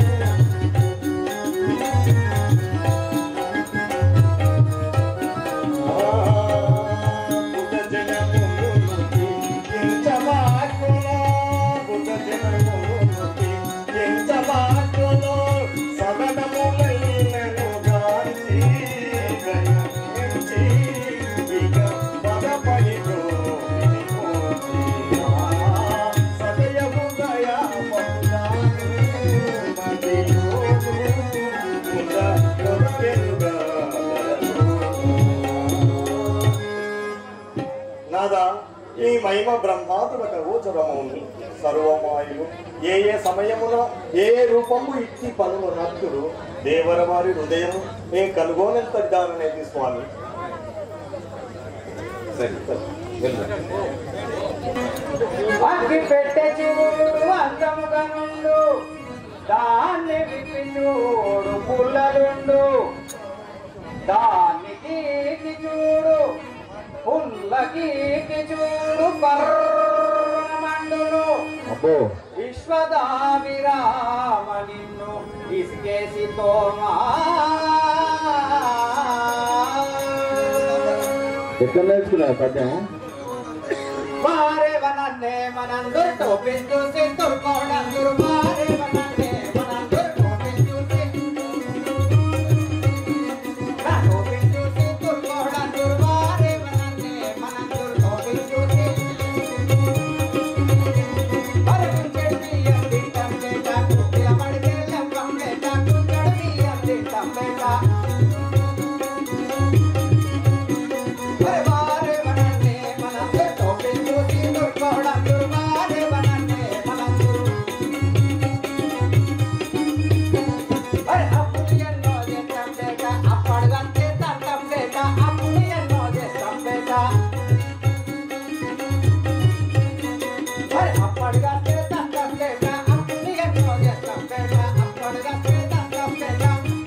బుద్ధ జనములుకి ఎంచబాకులో బుద్ధ జనములుకి ఎంచబాకులో సదనములైనను గాంచి గణించి ఇక పదపడిలో వినిపోచి సదయ హృదయ పౌరాను మదిలోను ముద కొరవెనుగా నాదా ఈ మహిమ బ్రహ్మాతుల గోచరమౌని సర్వమాయులు ఏ ఏ సమయమున ఏ ఏ రూపము ఇట్టి పనులు నత్తుడు దేవర వారి హృదయము ఏ కనుగోనంత దాననేది స్వామి అగ్గి పెట్టె చూడు అందముగా నుండు దాన్ని విప్పి చూడు పుల్లలుండు దాన్ని గీకి చూడు పుల్ల గీకి చూడు పర్రమండును అబ్బో విశ్వదాభిరామ నిన్ను ఇసుకేసి తోమా ఎక్కడ నేర్చుకున్నావు పద్యం మారే వనన్నే మనందరు టోపిన్ చూసి తుర్కోడందురు మారే వనన్నే మనందరు టోపిన్ చూసి నా టోపిన్ చూసి తుర్కోడందురు మారే వనన్నే మనందరు టోపిన్ చూసి అరే కుంచెడి అంది టంబేట కుట్టిల మడిగే లంబేట కుంచెడి అంది టంబేట మారే వనన్నే మనందరు టోపిన్ చూసి తుర్కోడందురు మారే వనన్నే మనందరు అరే అప్పుడు ఎన్నో చేస్తాం బేట అప్పటికంటే తంతం బేట అప్పుడు ఎన్నో చేస్తాం బేట అరే అప్పటికంటే తంతం బేట అప్పుడు ఎన్నో చేస్తాం బేట అప్పటికంటే తంతం బేట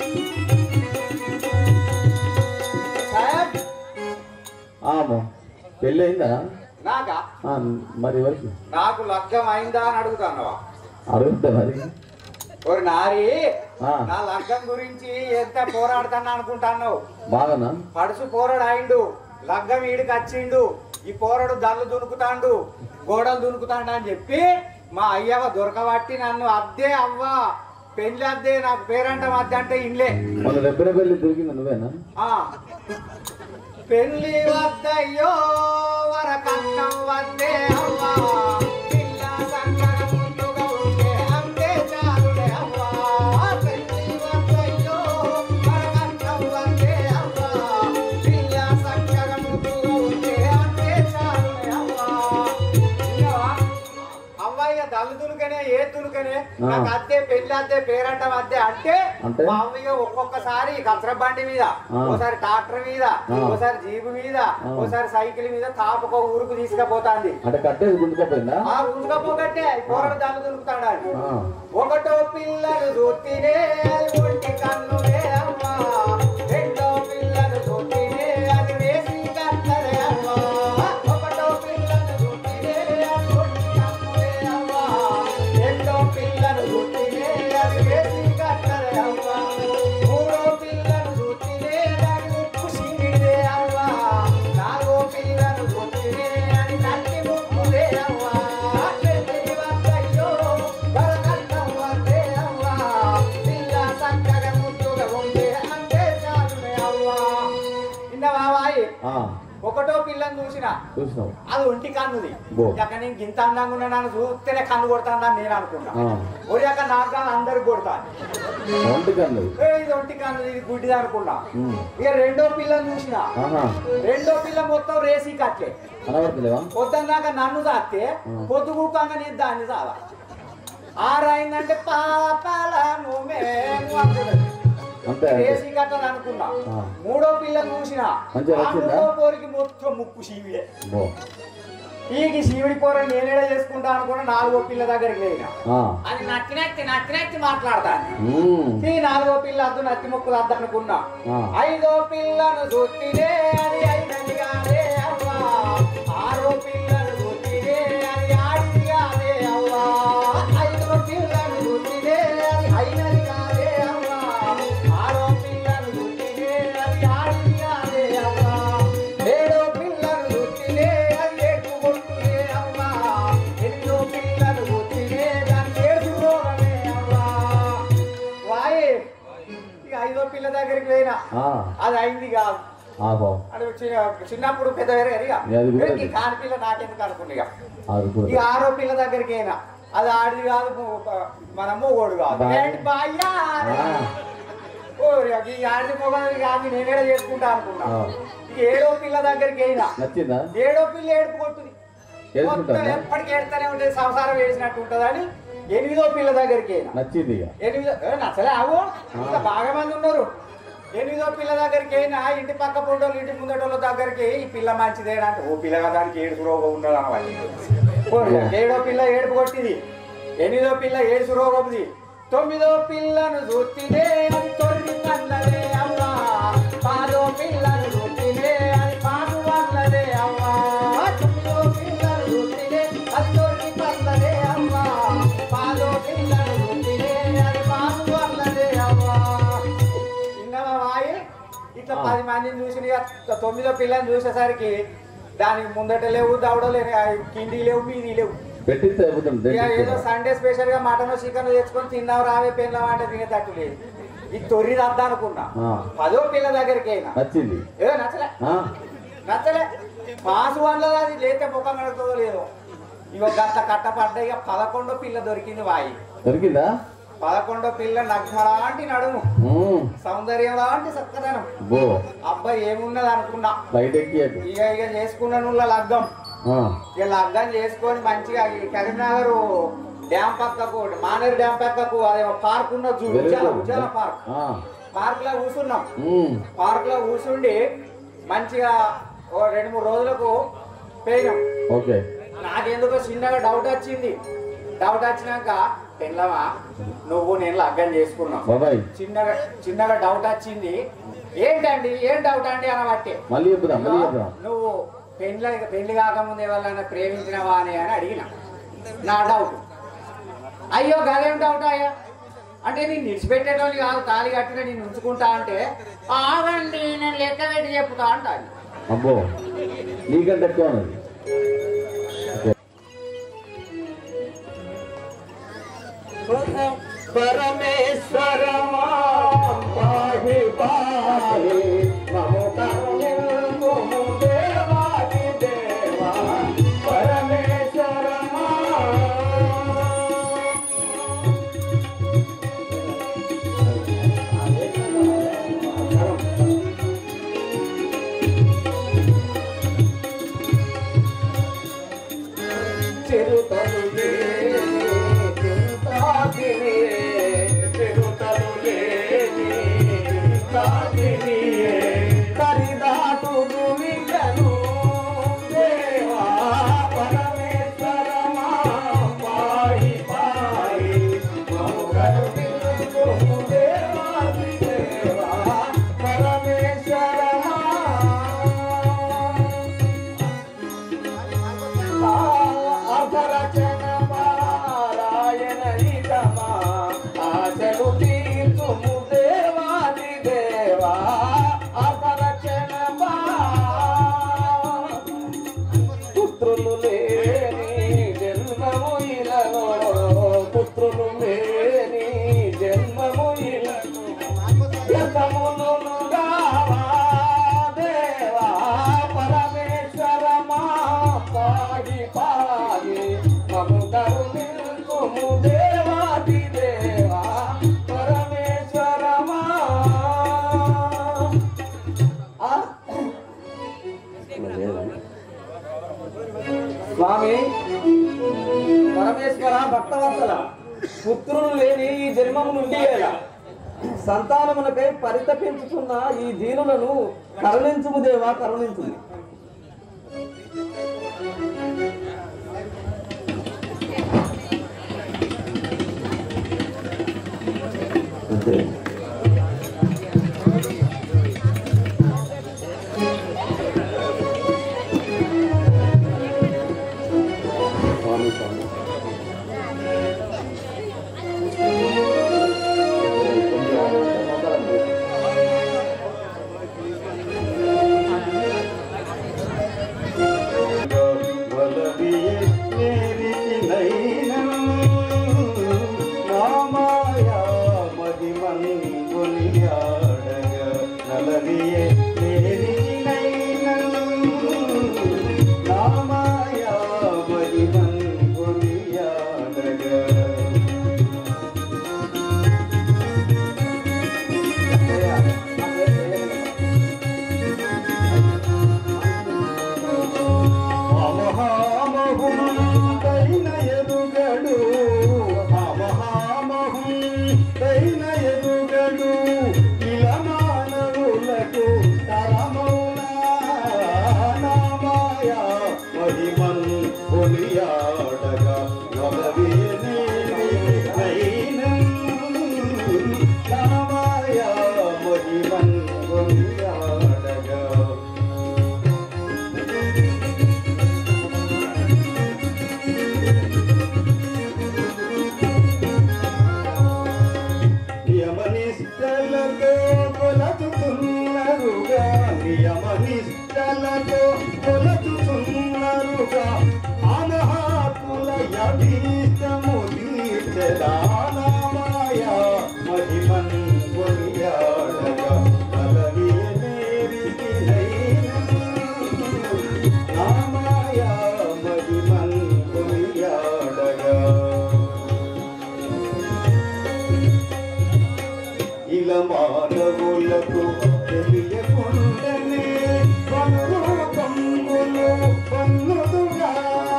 సాహెబ్ ఆమో పెళ్ళి అయిందా నాకా ఆ, మరి ఎవరికి నాకు లగ్గం అయిందా అని అడుగుతానవా అడుగుతా మరి ఓరి నారి ఆ. నా లగ్గం గురించి ఎంత పోరాడుతాను అనుకుంటాను బాగానా పడుసు పోరడు అయిండు లగ్గం ఈడికి వచ్చిండు ఈ పోరడు దళ్ళు దునుకుతాండు గోడలు దునుకుతాండు అని చెప్పి మా అయ్యవ దొరకబట్టి నన్ను అద్దే అవ్వ పెళ్లి అద్దే నాకు పేరంటం అద్దె అంటే ఇన్లే మన రెబ్బెర పెళ్ళి దొరికింది నువ్వేనా ఆ. పెళ్లి వద్దయ్యో వరకట్నం వద్దే అవ్వా పిల్ల సంకర ముందుగా ఉంటే అంతే చాలులే అవ్వా పెళ్లి వద్దయ్యో వరకట్నం వద్దే అవ్వా పిల్ల సంకర ముందుగా ఉంటే అంతే చాలులే అవ్వా విన్నావా? అవ్వయ్య దళ్ళు తులుకనే ఏ తులుకనే ఆ. నాకు అద్దె పెళ్లి అద్దె పేరంటం అద్దె అంటే అంటే? మా అమ్మయ్య ఒక్కొక్కసారి కచర బండి మీద ఆ. ఓసారి ట్రాక్టర్ మీద ఆ. ఓసారి జీపు మీద ఆ. ఓసారి సైకిల్ మీద తాపకో ఊరుకు తీసుకుపోతాంది అంటే కట్టేది గుంటుకపోయిందా ఆ ఉంగపోగట్టే పోరడు దాన్ని దొరుకుతాడు అని. ఆ. ఒకటో పిల్లలు దొత్తినే అది ఒంటి కన్నులే అమ్మా రెండో పిల్లలు దొత్తినే అది ఆ, ఒకటో పిల్లని చూసిన చూసినావు అది ఒంటి కన్నుది బో. అక్కడ నేను గింత అందంగా ఉన్నా నన్ను చూస్తేనే కన్ను కొడతానని నేను అనుకున్నా ఆ. ఒరి అక్కడ నాకు కాదు అందరికి కొడతాను ఒంటి కన్ను ఏ, ఇది ఒంటి కన్ను ఇది గుడ్డిది అనుకున్నా ఉమ్. ఇక రెండో పిల్లని చూసిన ఆహా రెండో పిల్ల మొత్తం రేసి కట్లే కనబడతలేవా పొద్దున్నాక నన్ను తాస్తే ఆ. పొద్దు కూకంగా నేను దాన్ని చావా ఆరైందంటే పాపాలను మేము అనుకున్నది అంతే అంతే రేసి కట్టదు అనుకున్నా ఆ. మూడో పిల్లని చూసిన మంచిగా ఆ వచ్చిందా? మూడో పోరికి మొత్తం ముక్కు శివుడే బో ఈకి శివుడి కూర నేనేడ చేసుకుంటా అనుకున్నా నాలుగో పిల్ల దగ్గరికి వెళ్ళిన ఆ. అది నచ్చి నచ్చి నచ్చి నచ్చి మాట్లాడతాను ఉమ్. ఈ నాలుగో పిల్ల అద్దు నచ్చి మొక్కులు అద్దు అనుకున్నా ఆ. ఐదో పిల్లను చూస్తేనే అది అయినది కాదే అవ్వా ఆరో పిల్లను చూస్తేనే అది ఆడిది కాదే అవ్వా ఐదో పిల్లను చూస్తేనే అది అయినది కాదే అవ్వా ఆరో పిల్లను చూస్తేనే అది ఆడిది కాదే అవ్వా ఏడో పిల్లను చూస్తేనే అది ఏడ్చుకుంటునే అవ్వా ఎనిమిదో పిల్లను చూస్తేనే దాన్ని ఏడ్చుకోవడమే అవ్వా వాయే ఇక ఐదో పిల్ల దగ్గరికి పోయినా ఆ. అది అయింది కాదు ఆహో అది చిన్న- చిన్నప్పుడు పెద్ద వేరే ఇక అది కూడా ఈ కాని పిల్ల నాకెందుకు అనుకున్నా ఇక అది ఇక కూడా ఆరో పిల్ల దగ్గరికి అయినా అది ఆడిది కాదు మొ- మన మొగోడు కాదు బాయ్. ఏంటి బాయ్యా ఆ. ఓరి, ఈ ఆడిది మొగది కాదు నేనేడ చేసుకుంటా అనుకున్నా ఆ. ఇక ఏడో పిల్ల దగ్గరికి అయినా నచ్చిందా ఏడో పిల్ల ఏడుపు కొట్టుది ఏడుపుకుంటుందా? మొత్తం ఎప్పటికీ ఏడుతూనే ఉంటుంది సంసారం వేసినట్టు ఉంటుందని ఎనిమిదో పిల్ల దగ్గరికి అయినా నచ్చింది ఇక ఎనిమిదో ఏ, నచ్చలే ఆవు ఇంకా బాగా మంది ఉన్నారు ఎనిమిదో పిల్ల దగ్గరికి అయినా ఇంటి పక్క పొంటోళ్ళు ఇంటి ముందటోళ్ళ దగ్గరికి ఈ పిల్ల మంచిదేనా అంటే ఓ పిల్లగా దానికి ఏడుపు రోగం ఉండదు అనవాలి ఏడో పిల్ల ఏడుపు కొట్టింది ఎనిమిదో పిల్ల ఏడుపు రోగంది తొమ్మిదో పిల్లను చూస్తేనే అది తొమ్మిది పన్నదే అమ్మా పాదో పిల్లను చూస్తేనే అది పాడు వల్లదే అమ్మా తొమ్మిదో పిల్లను చూస్తేనే అది తొమ్మిది పన్నదే అమ్మా పాదో పిల్లను చూస్తేనే అది పాడు వల్లదే అమ్మా చిన్నవా వాయి ఇట్లా పది మందిని చూసి ఇక తొమ్మిదో పిల్లని చూసేసరికి దానికి ముందట లేవు దవడ లేవు ఆ కింది లేవు మీది లేవు పెట్టిస్తే అయిపోతుంది ఇక ఏదో సండే స్పెషల్ గా మటన్ చికెన్ తెచ్చుకొని తిన్నావు రావే పెళ్ళాం అంటే తినేటట్టు లేదు ఇది తొర్రి రద్దా అనుకున్నా ఆ. పదో పిల్ల దగ్గరికి అయినా నచ్చింది ఏ నచ్చలే ఆ? నచ్చలే పాసు వల్ల అది లేతే ముఖం కడుతుందో లేదో ఇక గంట కట్టపడ్డ ఇక పదకొండో పిల్ల దొరికింది వాయి దొరికిందా పదకొండో పిల్ల నగ్మ లాంటి నడుము ఉమ్. సౌందర్యం లాంటి చక్కదనం బో అబ్బాయి ఏమున్నది అనుకున్నా బయట ఎక్కియకు ఇక ఇక చేసుకున్న నువ్వు లగ్గం ఆ. ఇక లగ్గం చేసుకొని మంచిగా ఈ కరీంనగర్ డ్యామ్ పక్కకు మానేరు డ్యామ్ పక్కకు అదేమో పార్క్ ఉన్న చూడు Very Ujjala good. Ujjala park ఆ. పార్క్ లో కూర్చున్నాం ఉమ్. పార్క్ లో కూర్చుండి మంచిగా ఓ రెండు మూడు రోజులకు పోయినాం ఓకే నాకెందుకో చిన్నగా డౌట్ వచ్చింది డౌట్ వచ్చినాక పెళ్ళమా నువ్వు నేను లగ్గం చేసుకున్నాం బాబాయ్ చిన్నగా చిన్నగా డౌట్ వచ్చింది ఏంటండి ఏం డౌట్ అండి అనబట్టే మళ్ళీ చెప్పుదాం మళ్ళీ చెప్పుదాం నువ్వు పెళ్లి పెళ్లి కాకముందు ఎవరైనా ప్రేమించినవా అని అని అడిగిన నా డౌట్ అయ్యో గదేం డౌట్ అయ్యా అంటే నేను నిడిచిపెట్టేటోళ్ళు కాదు తాళి కట్టిన నేను ఉంచుకుంటా అంటే ఆగండి నేను లెక్క పెట్టి చెప్పుతా అంటాను అబ్బో నీకంటే ఎక్కువ ఉన్నది పరమేశ్వరమా పాహి పాహి మము కరుణిల్ముము దేవాది దేవా పరమేశ్వరమా చిరుతలు చిరుతాగిరి చిరుతలు స్వామి పరమేశ్వర భక్తవత్సల పుత్రులు లేని ఈ జన్మము నుండి ఎలా సంతానమునకై పరితపించుతున్న ఈ దీనులను కరుణించుము దేవా కరుణించుము అంతే స్వామి స్వామి వలవియే నేరికి నైనం నామాయా మహిమన్ కొనియాడగ నలవియే నేరికి నైనం నామాయా మహిమన్ కొనియాడగ అమహామహుంతైన ఎదుగడు అమహామహుంతైన ఎదుగడు ఇలా మానవులకు తరమౌనా నామాయ మహిమన్ కొనియాడగా నలవేనే నామాయ మహిమన్ కొనియాడగా నియమనిష్టలతో కొలచుతున్నరుగా నియమనిష్టలతో కొలచుతున్నరుగా అనహాత్ముల యభీష్టము తీర్చదానామాయ మహిమన్ కొనియాడగా నలవియనేరికి నామాయ మహిమన్ కొనియాడగా ఇలా మానవులకు తెలియకుండానే పనురూపములు పన్నుదుగా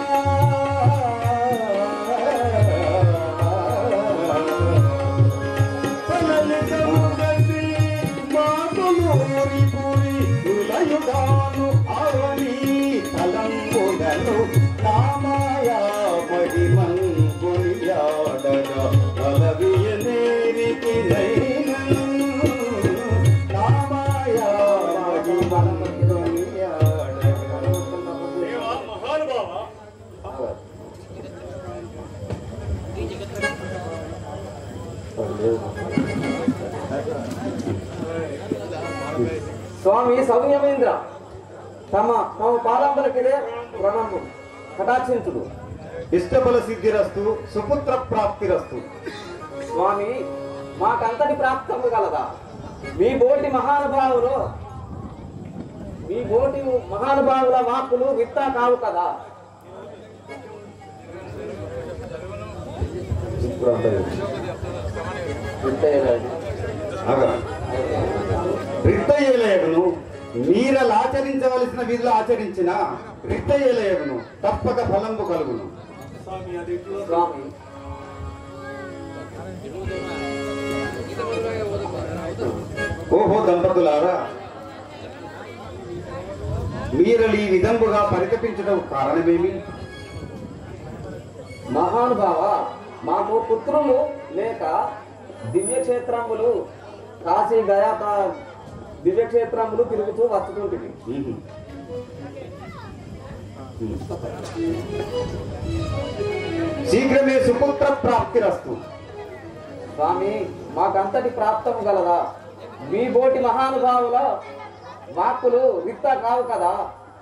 తలలిదముగసి మాకులూరి పురి ఉలయుగాను అవని తలంబుగను నామాయా మహిమన్ కొనియాడగా నలవియనేరికి నైనను నామాయా మహిమన్ కొనియాడగా మహానుభావ స్వామి సౌమ్యమేంద్ర తమ తమ పాదంబలకిదే ప్రణము కటాక్షించుడు ఇష్టబల సిద్ధిరస్తు సుపుత్ర ప్రాప్తిరస్తు స్వామి మాకంతటి ప్రాప్తము కలదా మీ బోటి మహానుభావులు మీ బోటి మహానుభావుల వాక్కులు విత్తా కావు కదా ఇప్పుడు అంతా వింటేయాలి. అగా రిక్తయ్యలేడును మీరలు ఆచరించవలసిన విధులు ఆచరించిన రిక్తయ్యలేడును తప్పక ఫలంబు కలుగును స్వామి అది ఎట్లా? స్వామి ఓహో దంపతులారా మీరలు ఈ విధంబుగా పరితపించడం కారణమేమి మహానుభావ మాకు పుత్రులు లేక దివ్యక్షేత్రములు కాశీ గయా తా- దివ్యక్షేత్రములు తిరుగుతూ వచ్చుతుంటివి మ్మ్. శీఘ్రమే సుపుత్ర ప్రాప్తిరస్తు స్వామి మాకంతటి ప్రాప్తము గలదా మీ బోటి మహానుభావుల వాక్కులు విత్త కావు కదా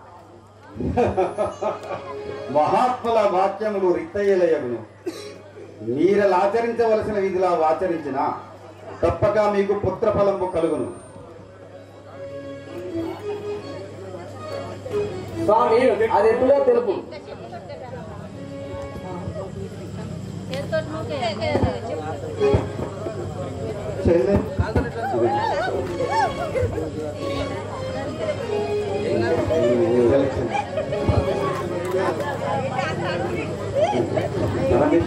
మహాత్ముల వాక్యములు రిక్తయ్యలయగును మీరలు ఆచరించవలసిన విధిలా ఆచరించిన తప్పక మీకు పుత్రఫలంబు కలుగును స్వామి అది ఎప్పుడో తెలుపు చెల్లె ఎలక్షన్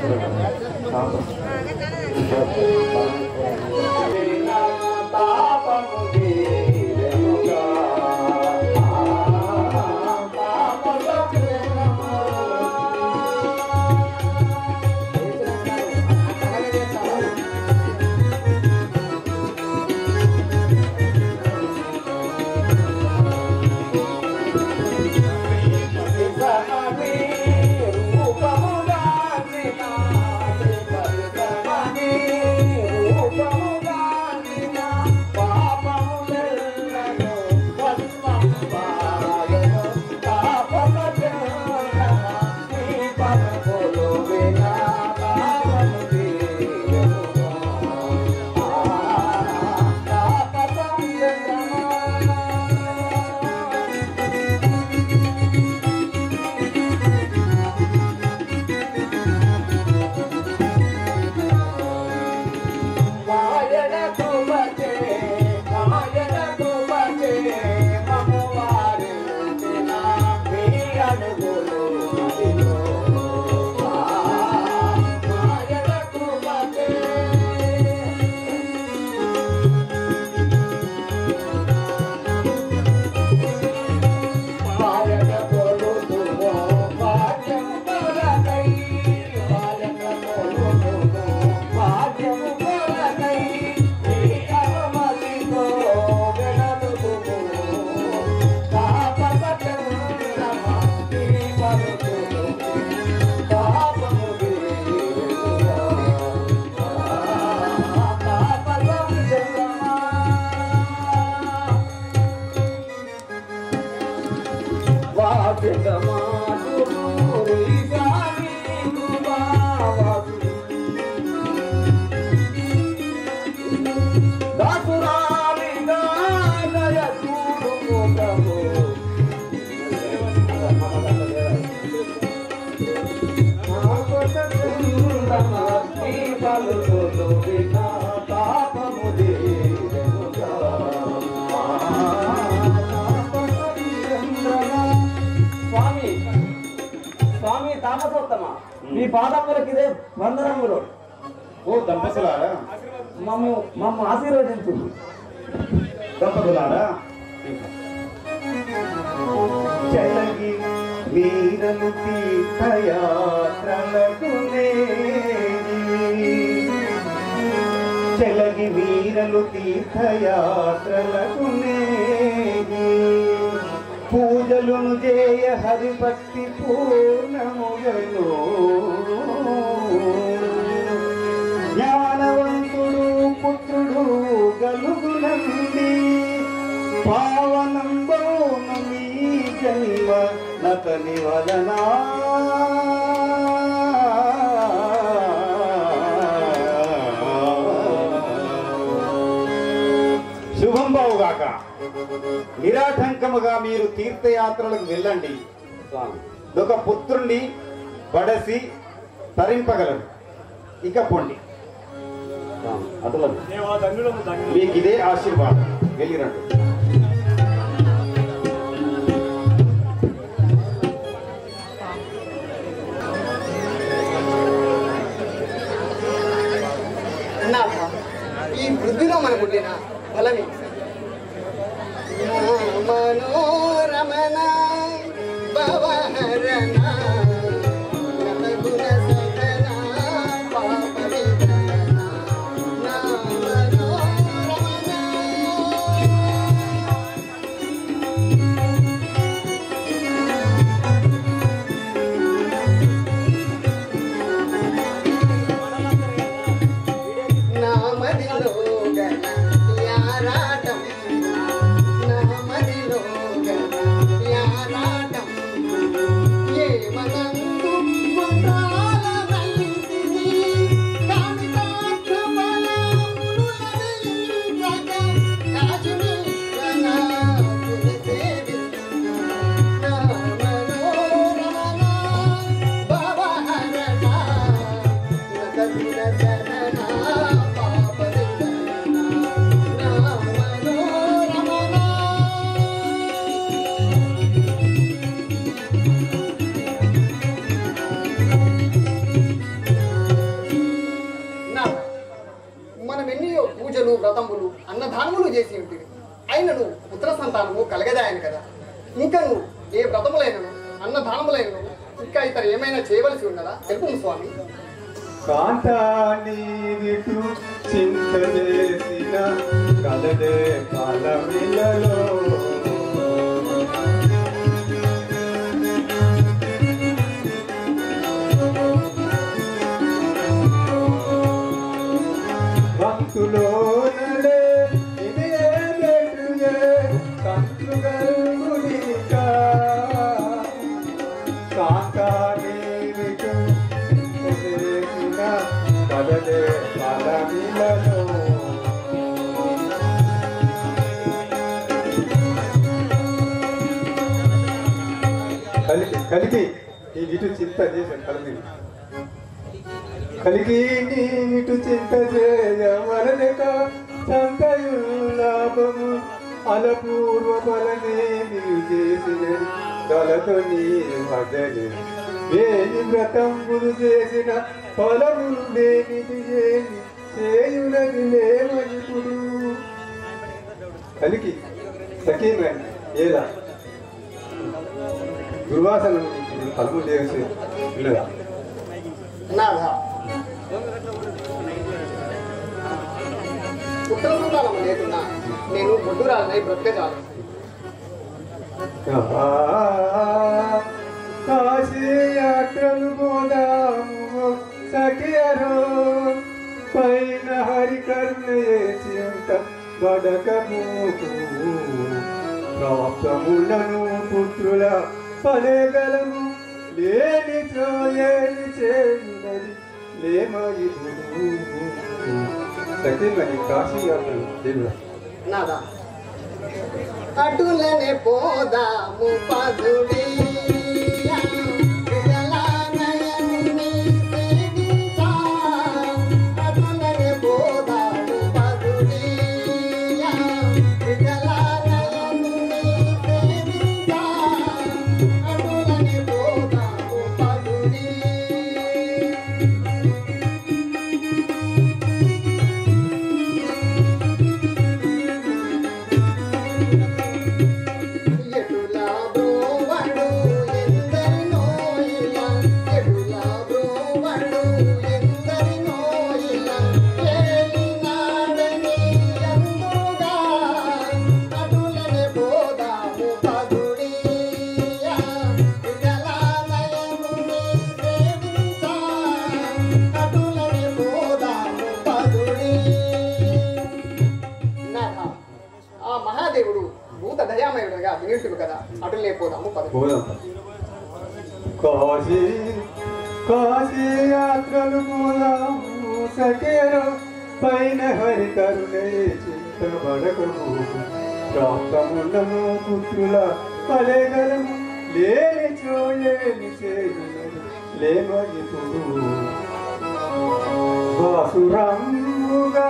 స్వామి స్వామి తాపసోత్తమ మీ పాదములకు ఇదే వందనములు ఓ దంపతులారా మమ్ము మమ్ము ఆశీర్వదించు దంపతులారా చలగి వీరలు తీర్థయాత్రలకు చెలగి వీరలు తీర్థయాత్రలకు పూజలును చేయ హరిభక్తి పూర్ణముగను జ్ఞానవంతుడు పుత్రుడు గలుగునండి పావనంబోను మీ జన్మ నతని వలనా శుభం బావుగాక నిరాటంకముగా మీరు తీర్థయాత్రలకు వెళ్ళండి ఒక పుత్రుణ్ణి బడసి తరింపగలరు ఇక పొండి మీకు ఇదే ఆశీర్వాదం వెళ్ళిరండి నాథ ఈ వృద్ధిలో మన పుట్టిన ఫలమే మనోరమణ భవహరణ నతగుణ సకల పాప విదరణ. నా మనోరమణ నామదిలో గల యారాటం నామదిలో గల యారాటం ఏ చేసి ఉంటుంది అయినను పుత్ర సంతానము కలగదాయను కదా ఇంకా నువ్వు ఏ వ్రతములైనను అన్నదానములైనను ఇంకా ఇతర ఏమైనా చేయవలసి ఉన్నదా తెలుపు స్వామి కాంతాని విటు చింత చేసిన కలదే కాలమిలలో భక్తులో నడే ఇదే గెటుయే కంతుగల్గునికా కాంతాని విటు చేసిన కలదే కాలమిలలో కలిగి కలిగి ఈ ఇటు చింత చేశాను కలిగి కలిగి నీటు చింత చేయవలనక సంతయులాభము అలపూర్వ బలనే నీవు చేసినది దళతో నీ మగని వేయి వ్రతంబులు చేసిన ఫలము లేనిది ఏమి చేయునది లేవనిపుడు కలిగి సఖీమని ఏలా దుర్వాసన ఫలము చేసి ఉన్నదా నాదా పుత్ర సంతానం లేకున్నా నేను బొడ్డురాలనై బ్రతకజాలను కాశీ యాత్రలు పోదాము సఖియరో పైన హరి కరుణయేసి ఉంట బడకమూకు ప్రాప్తములను పుత్రుల పలేగలము లేని ఏమి చేయునది లేమయిదుడు సఖిమని కాశీ యాత్రలు దేవుడా నాదా అటులనే పోదాము పదుడి అటులనే పోదాము పదుడి అటులనే పోదాము పదుడి ఎటులా బ్రోవడు ఎందరినో ఇలా ఎటులా బ్రోవడు ఎందరినో ఇలా ఏలినాడని అందుగా అటులనే పోదాము పదుడియా వికలాలయముని సేవించా అటులనే పోదాము పదుడి నాథ ఆ మహాదేవుడు భూత దయామయుడుగా వినింటుడు కదా అటులే పోదాము పద పోదాం కాశీ కాశీ యాత్రలు పోదాము సకేరో పైన హరి కరుణే చింతబడకము ప్రాప్తమున్నము పుత్రుల పలేగలము లేని చోయేని చేయునది లేమయిపుడు బాసురముగా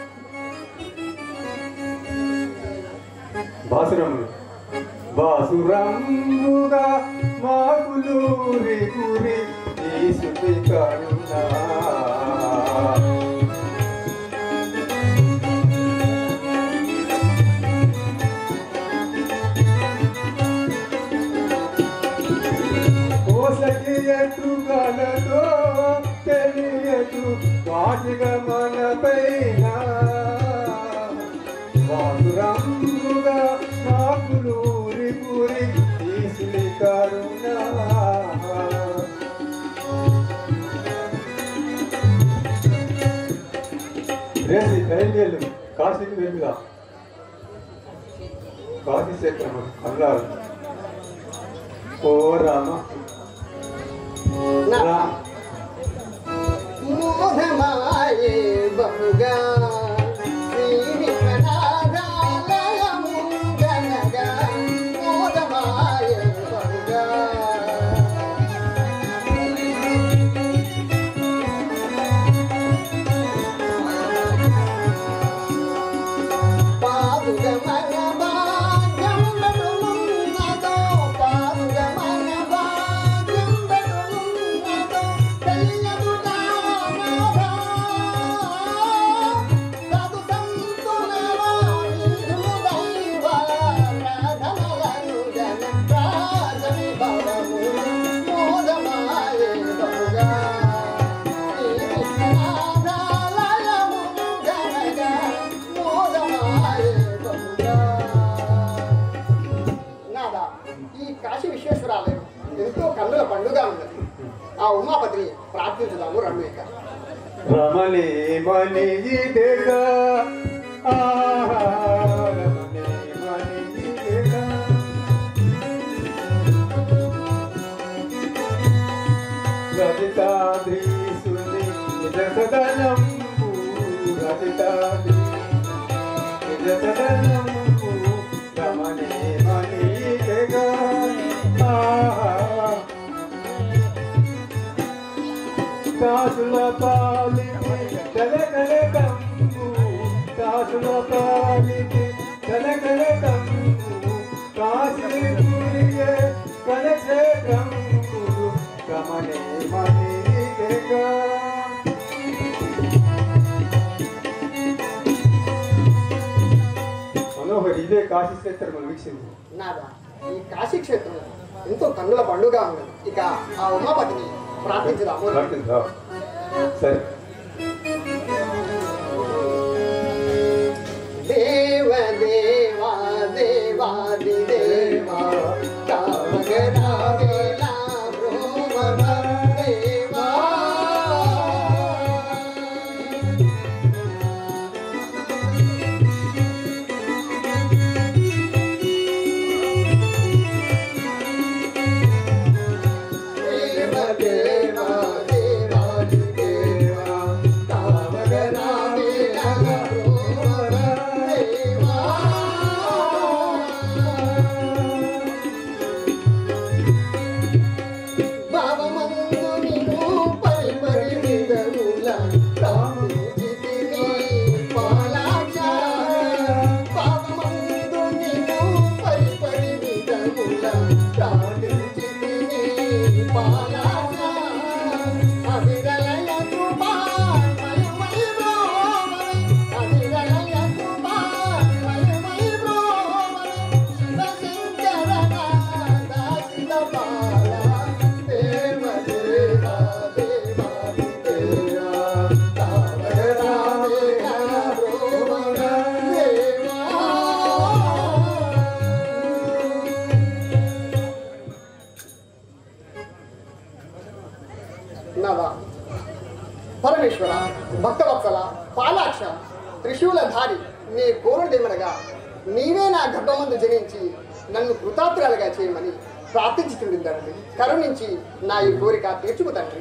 బాసురములు బాసురముగా మాకులూరి గురి తీసుకు కరుణా కోసకి ఎటు గలదో తెలియదు వాటిగా మన పైన వాసురంగుగా మాకులూరి పురి తీసి కరుణా రేసి బయలుదేరు కాశీకి వెళ్ళుగా కాశీ క్షేత్రం అన్నారు ఓ రామ నా మోహమాయే బహుగా శ్రీ విశ్వనాథాలయము గనగా మోహమాయే బహుగా పాదుగ మన భాగ్యం బడులున్నదో పాదుగ మన భాగ్యం బడులున్నదో తెల్లదుగా నాదా నాదా ఈ కాశీ విశ్వేశ్వరాలయం ఎంతో కన్నుల పండుగ ఉన్నది ఆ ఉమాపతిని ప్రార్థించుదాము రమ్యక రమణి మణి దేగా ఆహా రమణి మణి దేగా రజితాద్రి సుని నిజ సదనంబు రజితాద్రి నిజ సదనంబు రమణి మణి దేగా ఆహా కాసుల పాలికి కలకల కంబు కాసుల పాలికి కలకల కంబు కాశీ గురిగే కలచే కంబులు రమణే మణిగా మనోహర్ ఇదే కాశీ క్షేత్రం మనం వీక్షింది నాదా ఈ కాశీ క్షేత్రం ఎంతో కన్నుల పండుగ ఉన్నది ఇక ఆ ఉమాపతిని ప్రార్థించుదాము పడుతుందా సరే దేవ దేవా దేవాది దేవా కామగరావేలా బ్రోమమ దేవా దేవ దేవా దేవాది దేవా కామగరావేలా బ్రోమమ దేవా భావమందు నిన్ను పరిపరి విధముల ప్రార్థించితిని పాలాక్ష. భావమందు నిన్ను పరిపరి విధముల ప్రార్థించితిని పాలాక్ష. అవిరలయ కృపామయమై బ్రోవరే. అవిరలయ కృపామయమై బ్రోవరే. శివశంకర నాథ శివపాల దేవ దేవ దేవ దేవ తావరామే బ్రోవర దేవా నవ పరమేశ్వర భక్తవత్సల పాలాక్ష త్రిశూలధారి నీ కోరుడేమనగా నీవే నా గర్భమందు జనించి నన్ను కృతార్థురాలుగా చేయమని ప్రార్థించుతుంది తండ్రి కరుణించి నా ఈ కోరిక తీర్చుకు తండ్రి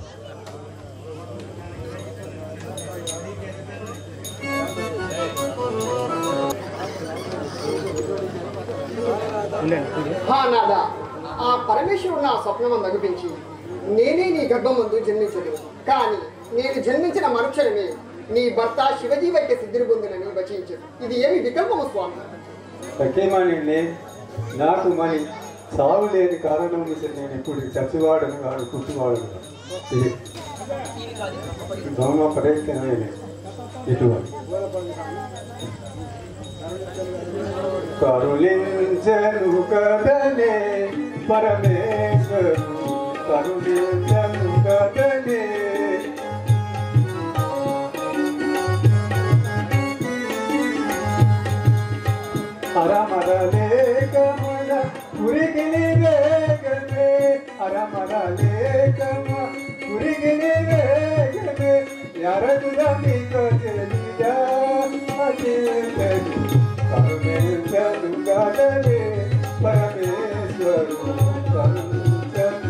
హా నాదా ఆ పరమేశ్వరుడు నా స్వప్నమందు అనిపించి నేనే నీ గర్భమందు జన్మించలేదు కానీ నేను జన్మించిన మరుక్షణమే నీ భర్త శివజీ వైద్య సిద్ధిని పొందినని వచించదు ఇది ఏమి వికల్పము స్వామి సఖ్యమణి నాకు మణి సాగు లేని కారణం నుంచి నేను ఇప్పుడు చచ్చివాడను కాదు పుట్టివాడను కాదు. ఇది గౌరవ ప్రయత్నమే ఇటువంటి కరుణించను కదనే పరమేశ్వరు కరుణించను కదనే అరమర లేకమన ఉరికిని వేగమే అరమర లేకమ ఉరికిని వేగమే ఎరగుల మీకు తెలియా అచేతని కరుణించను గదనే పరమేశ్వరు కరుణించను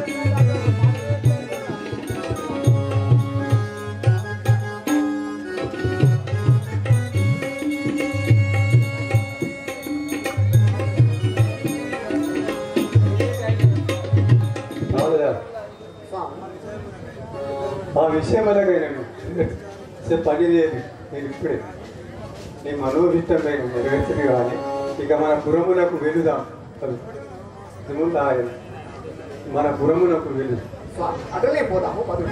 అవునా స్వామి ఆ విషయం అలాగే నేను సే పని లేదు నేను ఇప్పుడే నీ మనోభిష్టం నేను నెరవేర్చను కానీ ఇక మన పురమునకు వెళుదాం అది ముందు ఆయన మన పురమునకు వెళ్ళు స్వామి అటులే పోదాము పదులు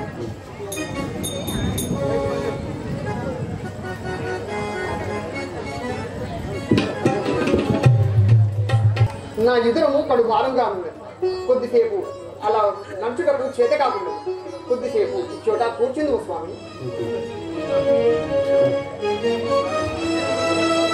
నా ఎదురము కడు భారంగా ఉన్నది కొద్దిసేపు అలా నడుచుటకు చేత కాకుండా కొద్దిసేపు చోట కూర్చుంది స్వామి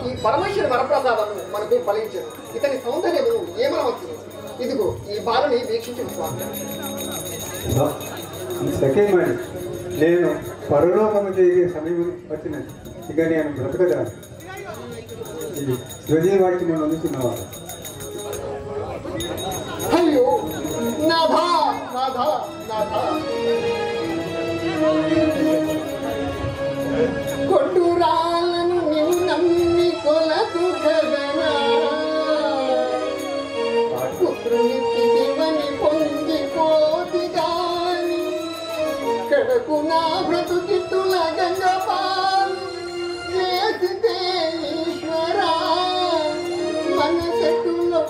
ఈ పరమేశ్వర వరప్రసాదము మనకు ఫలించదు ఇతని సౌందర్యము ఏమనవచ్చు ఇదిగో ఈ బాలుని వీక్షించిన స్వామి సఖేమణి నేను పరలోకము చేసే సమయం వచ్చినది ఇక నేను బ్రతకదాను ఇది స్వజీవాక్యం అందుతున్నవాడు అయ్యో నాథా నాథా నాథా కొట్టురాలను నిన్ను నమ్మి కొలకు గగనా పుత్రుని తిరివని పొంగిపోతి గాని కడకు నా బ్రతుకిత్తుల గంగపాలు చేసితే ఈశ్వరా మనసెట్టులో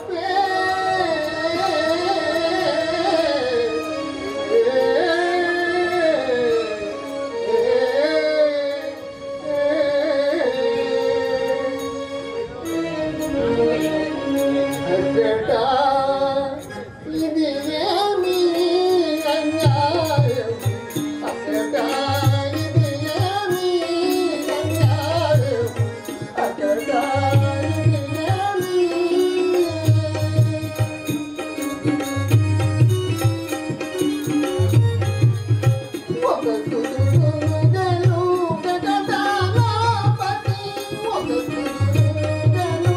ఇది ఏమి అన్యాయం అక్కడ ఇది ఏమి అన్యాయం అక్కడ ఇది ఏమి ఒక సుదురుగలు గగదానాపతి ఒక సుదురుగలు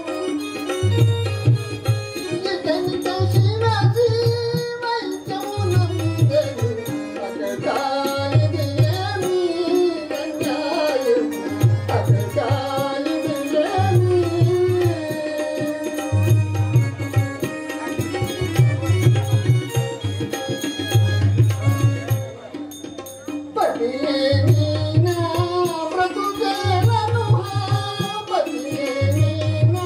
ఇతనిత శివజీ వైద్యమునందరు అకటాలిది ఏమి అన్యాయం అకటాలిది ఏమి పతిలేని నా బ్రతుకేలను పతిలేని నా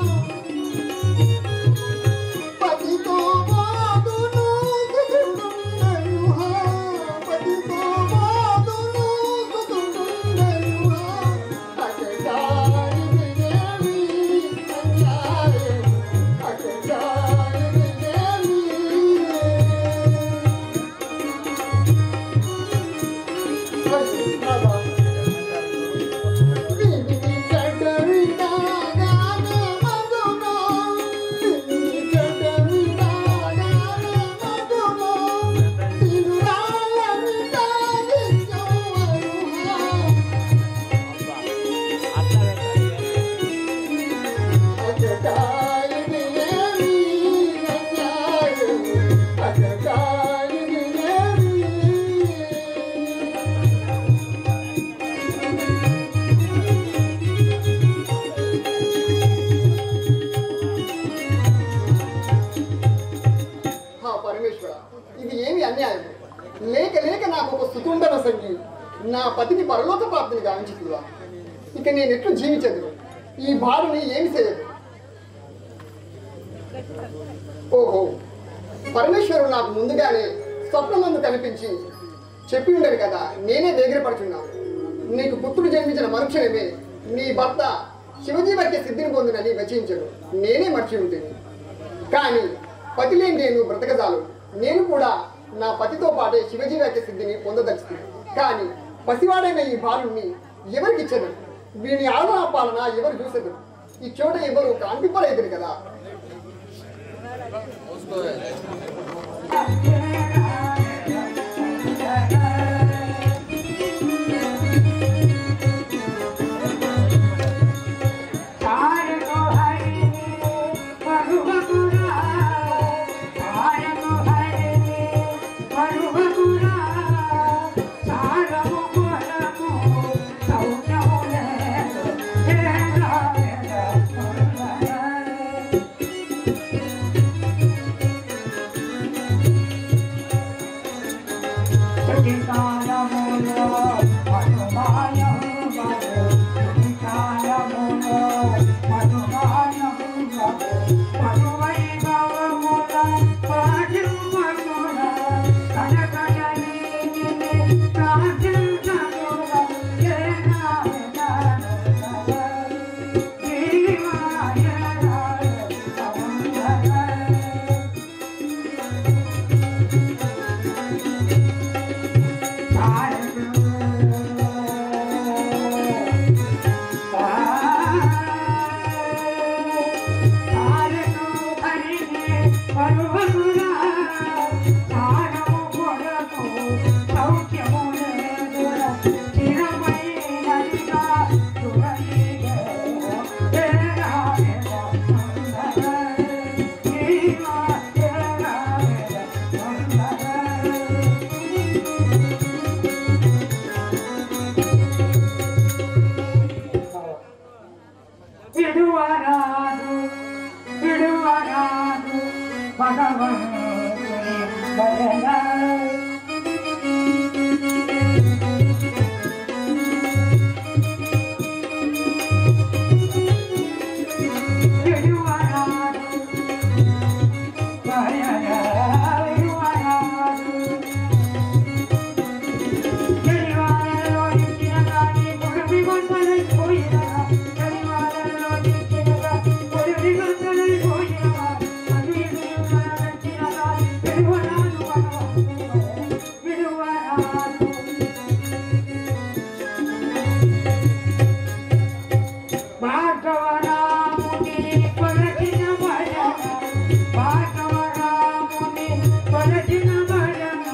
పతితో బాదును కుతుండుండను పతితో బాదును కుతుండుండను అకటారిది ఏమి అన్యాయం అకటారిది ఏమి హా పరమేశ్వర ఇది ఏమి అన్యాయం లేక లేక నాకు ఒక సుతుండన సంగి నా పతిని పరలోక ప్రాప్తిని గావించుతువా ఇక నేను ఎట్లు జీవించదు ఈ బాలుని ఏమి చేయదు ఓహో పరమేశ్వరుడు నాకు ముందుగానే స్వప్నమందు కనిపించి చెప్పి ఉండడు కదా నేనే దగ్గర పడుచున్నాను నీకు పుత్రుడు జన్మించిన మరుక్షణమే నీ భర్త శివజీవకి సిద్ధిని పొందినని వచించడు నేనే మర్చి ఉంటుంది కానీ పతి లేని నేను బ్రతకజాలు నేను కూడా నా పతితో పాటే శివజీవకి సిద్ధిని పొందదలుచుకున్నాను కానీ పసివాడైన ఈ బాలుని ఎవరికి ఇచ్చదు వీని ఆదరణ పాలన ఎవరు చూసదు ఈ చోట ఎవరు కాంతిపలేదు కదా Ah విడువరాదు విడువరాదు భగవంతుని భజన విడువరాదు భజన విడువరాదు గడివారలో ఇచ్చిన గాని పొడివి గంటలై పోయినగా గడివారలో ఇచ్చిన గాని పొడివి గంటలై పోయినగా అది విడువర వచ్చిన గాని విడువరాదు భగవంతుని విడువరాదు భార్గవరాముని కొలచిన భజన భార్గవరాముని కొలచిన భజన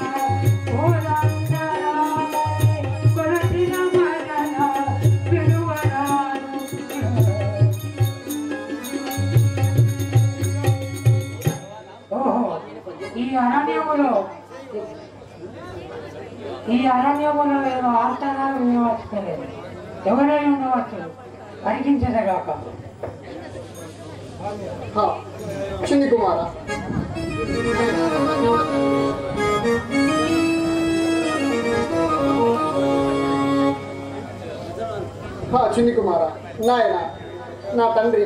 కోదండరాముని కొలచిన భజన విడువరాదు ఓహో ఈ అరణ్యములో ఈ అరణ్యములో ఏదో ఆర్తనాలు వినవచ్చుకోలేదు ఎవరై ఉండవచ్చు పరికించదగాక హా, చిన్ని కుమార హా, చిన్ని కుమార నాయన నా తండ్రి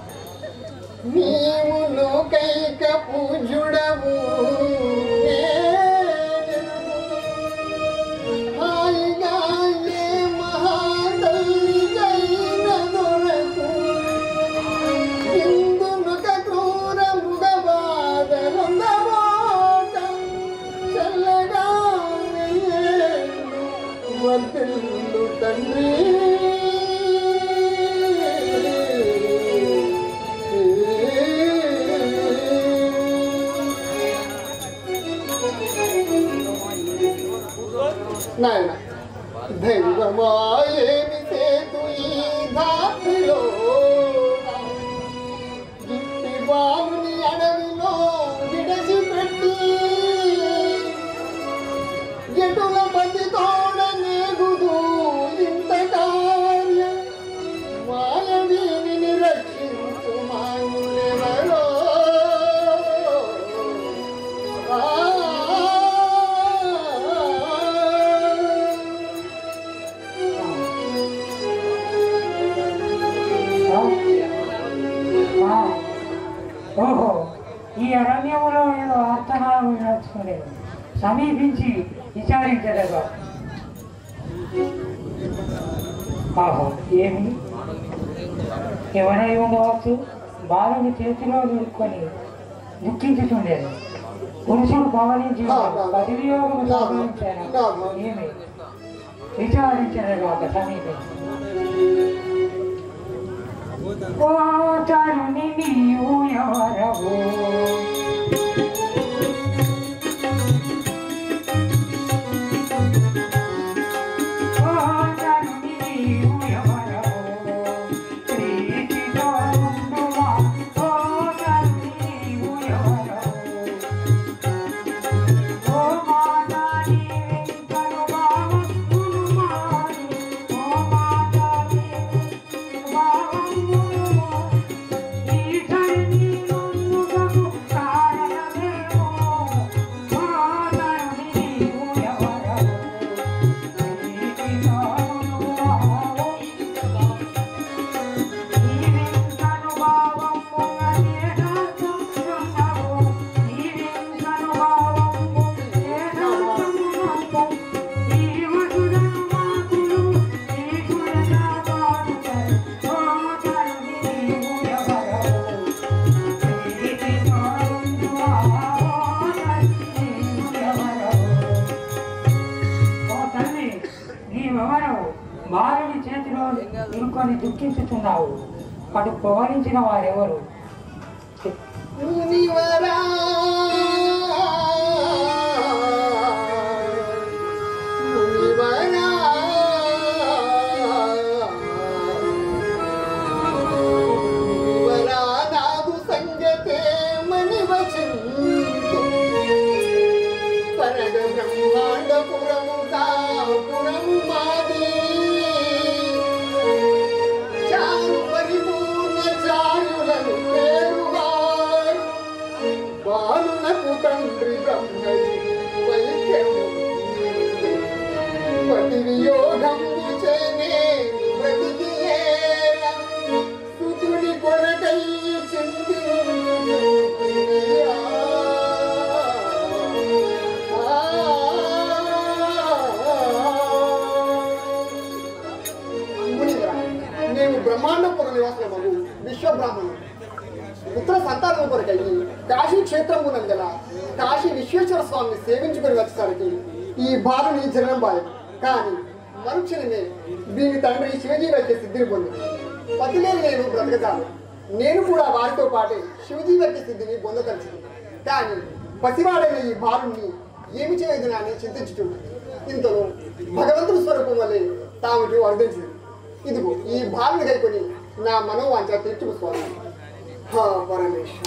నీవు లోకైక పూజుడవు హాయిగా ఏ మహాతల్లికైన దొరకు ఇందునుక క్రూర మృగబాదరుందబోట చల్లగా వర్తిల్లు తండ్రి నాయన దైవమాయేమి సేతు ఈ ధాత్రిలో గిట్టి బాలుని అడవిలో విడచిపెట్టి ఎటుల పతి తోడ నేగుదు ఇంత కార్య మాయవీని రక్షించు మాయులెవరో ఆ, ఓహో ఈ అరణ్యములో ఏదో ఆర్తనాలు వినవచ్చుకోలేదు సమీపించి విచారించదగా ఆహో ఏమి ఎవరై ఉండవచ్చు బాలుని చేతిలో నిలుకొని దుఃఖించుతుండేది పురుషుడు పవనించి పదివియోగం సంభవించారు ఏమి విచారించదగాక సమీపించి ఓ తరుణి నీవు ఎవరవు ఓ తరుణి నీవు ఎవరవు ప్రీతితో ఉండుమా ఓ తరుణి నీవు ఎవరవు ఓ మాతా నీ వెంకను భావములు మాని ఓ మాతా నీ భావములు మాని ఈ ధరణి నన్నుగము కారణమేమో ఓ తరుణి నీవు ఎవరవు ప్రీతితో ఉండుమా బాలుని చేతిలో ఇరుకొని దుఃఖించుతున్నావు అటు పవనించిన వారెవరు మునివరా మునివరా మునివరా నాదు సంగతే మణివచింతు పరగ బ్రహ్మాండపురము కాపురము మాది చారు పరిపూర్ణ నివాసము విశ్వబ్రాహ్మణుడు పుత్ర సంతానం కొరకయ్యి కాశీ క్షేత్రము గల కాశీ విశ్వేశ్వర స్వామిని సేవించుకొని వచ్చేసరికి ఈ బాలుని జననం బాయం కానీ మరుక్షణమే దీని తండ్రి శివజీ వైద్య సిద్ధిని పొంది పతిలేని నేను బ్రతకజాను నేను కూడా వారితో పాటే శివజీ వైద్య సిద్ధిని పొందదలిచింది కానీ పసివాడైన ఈ బాలుని ఏమి చేయదు అని చింతించుతుంది ఇంతలో భగవంతుడి స్వరూపం వల్లే తామిటి వర్ధించింది ఇదిగో ఈ బాలుని కైకొని నా మనోవాంఛ తీర్చుకు స్వామి హా పరమేశ్వర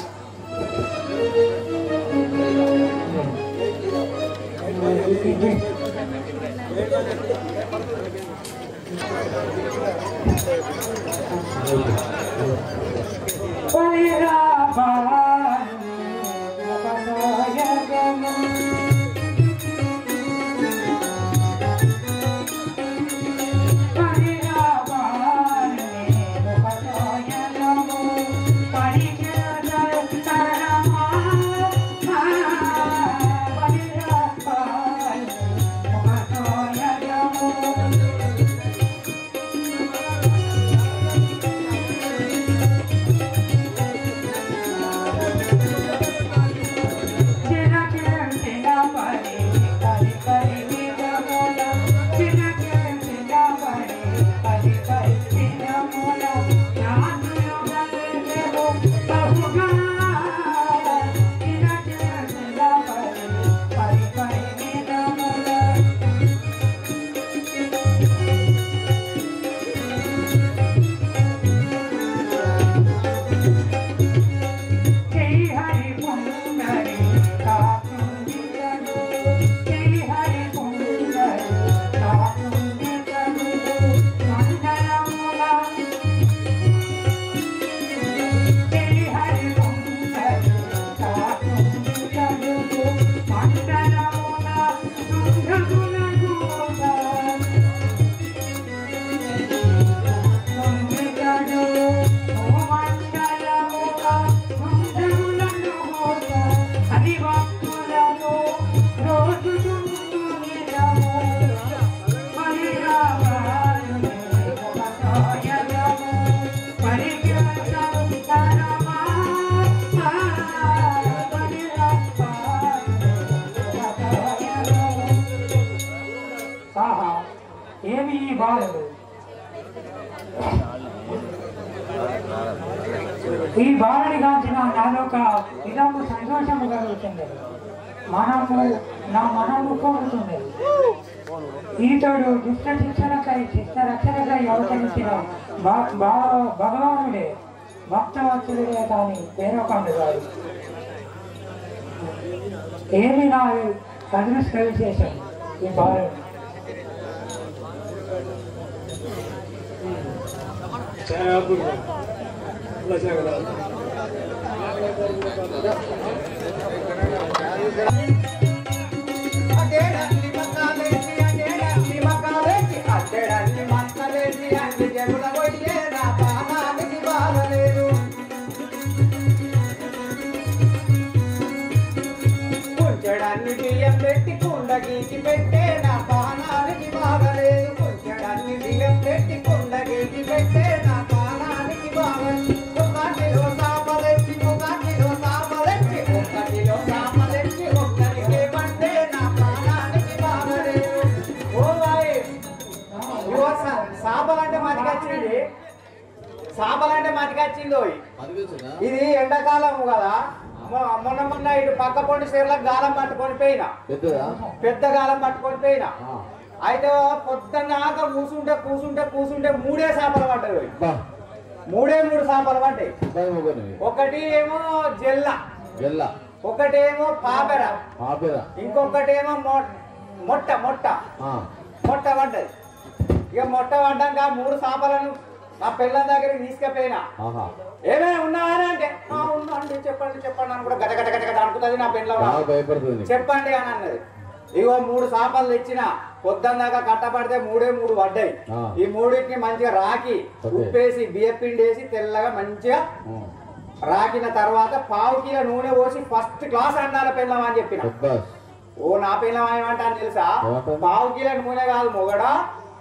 ఆహా ఏమి ఈ బాలుడు ఈ బాలుడి కాల్చిన నాలోక ఇదము సంతోషము కలుగుతుంది మనము నా మనము కోరుతుంది ఈతడు దుష్ట శిక్షణకై శిక్ష రక్షణకై అవతరించిన భ- భ- భగవానుడే భక్తవత్సలుడే కానీ వేరొకండు కాదు ఏమి నా అదృష్ట విశేషం ఈ బాలుడు కుంచడాన్ని బియ్యం పెట్టి కుండ గీకి పెట్టే నా పానానికి బాగలేదు కుంచడాన్ని బియ్యం పెట్టి కుండ గీకి పెట్టే నా పానానికి బాగలేదు ఒకటిలో సాపలెచ్చి ఒకటిలో సాపలెచ్చి ఒకటిలో సాపలెచ్చి ఒక్కరికి పట్టే నా ప్రాణానికి బాగలేదు ఓ వాయ్ ఓ సాపలంటే మతికొచ్చింది సాపలంటే మతికొచ్చింది ఓయ్ ఇది ఎండాకాలం కదా మొ- మొన్న మొన్న ఇటు పక్క పొండి సేర్లకు గాలం పట్టుకొని పోయినా పెద్ద గాలం పట్టుకొని పోయినా అయితే పొద్దున్నాక కూసుంటే కూసుంటే కూసుంటే మూడే చేపలు పడ్డాయి ఓయ్. మూడే మూడు చేపలు పడ్డాయి ఒకటి ఏమో జెల్ల వెళ్ళ ఒకటేమో పాపెర ఆపేరా ఇంకొకటేమో మొ- మొట్ట మొట్ట మొట్ట పడ్డది ఇక మొట్ట పడ్డాక ఆ మూడు చేపలను నా పిల్లల దగ్గరికి తీసుకుపోయినా ఆహా ఏమేమి ఉన్నాయని అంటే "ఆ, ఉన్నా అండి చెప్పండి చెప్పండి అని కూడా గట గట గట గట అనుకుతుంది నా పిల్ల బాగా భయపడుతుంది చెప్పండి అని అన్నది ఇగో మూడు చేపలు తెచ్చిన పొద్దున్న దాకా కట్టపడితే మూడే మూడు పడ్డాయి ఆ. ఈ మూడింటిని మంచిగా రాకి ఓకే. ఉప్పేసి బియ్యపిండి వేసి తెల్లగా మంచిగా రాకిన తర్వాత పావు కిలో నూనె పోసి ఫస్ట్ క్లాస్ అండాల పిల్లం అని చెప్పిన బస్ ఓ నా పిల్లం ఏమంటా అని తెలుసా ఏమంటారు? పావు కిలో నూనె కాదు మొగడా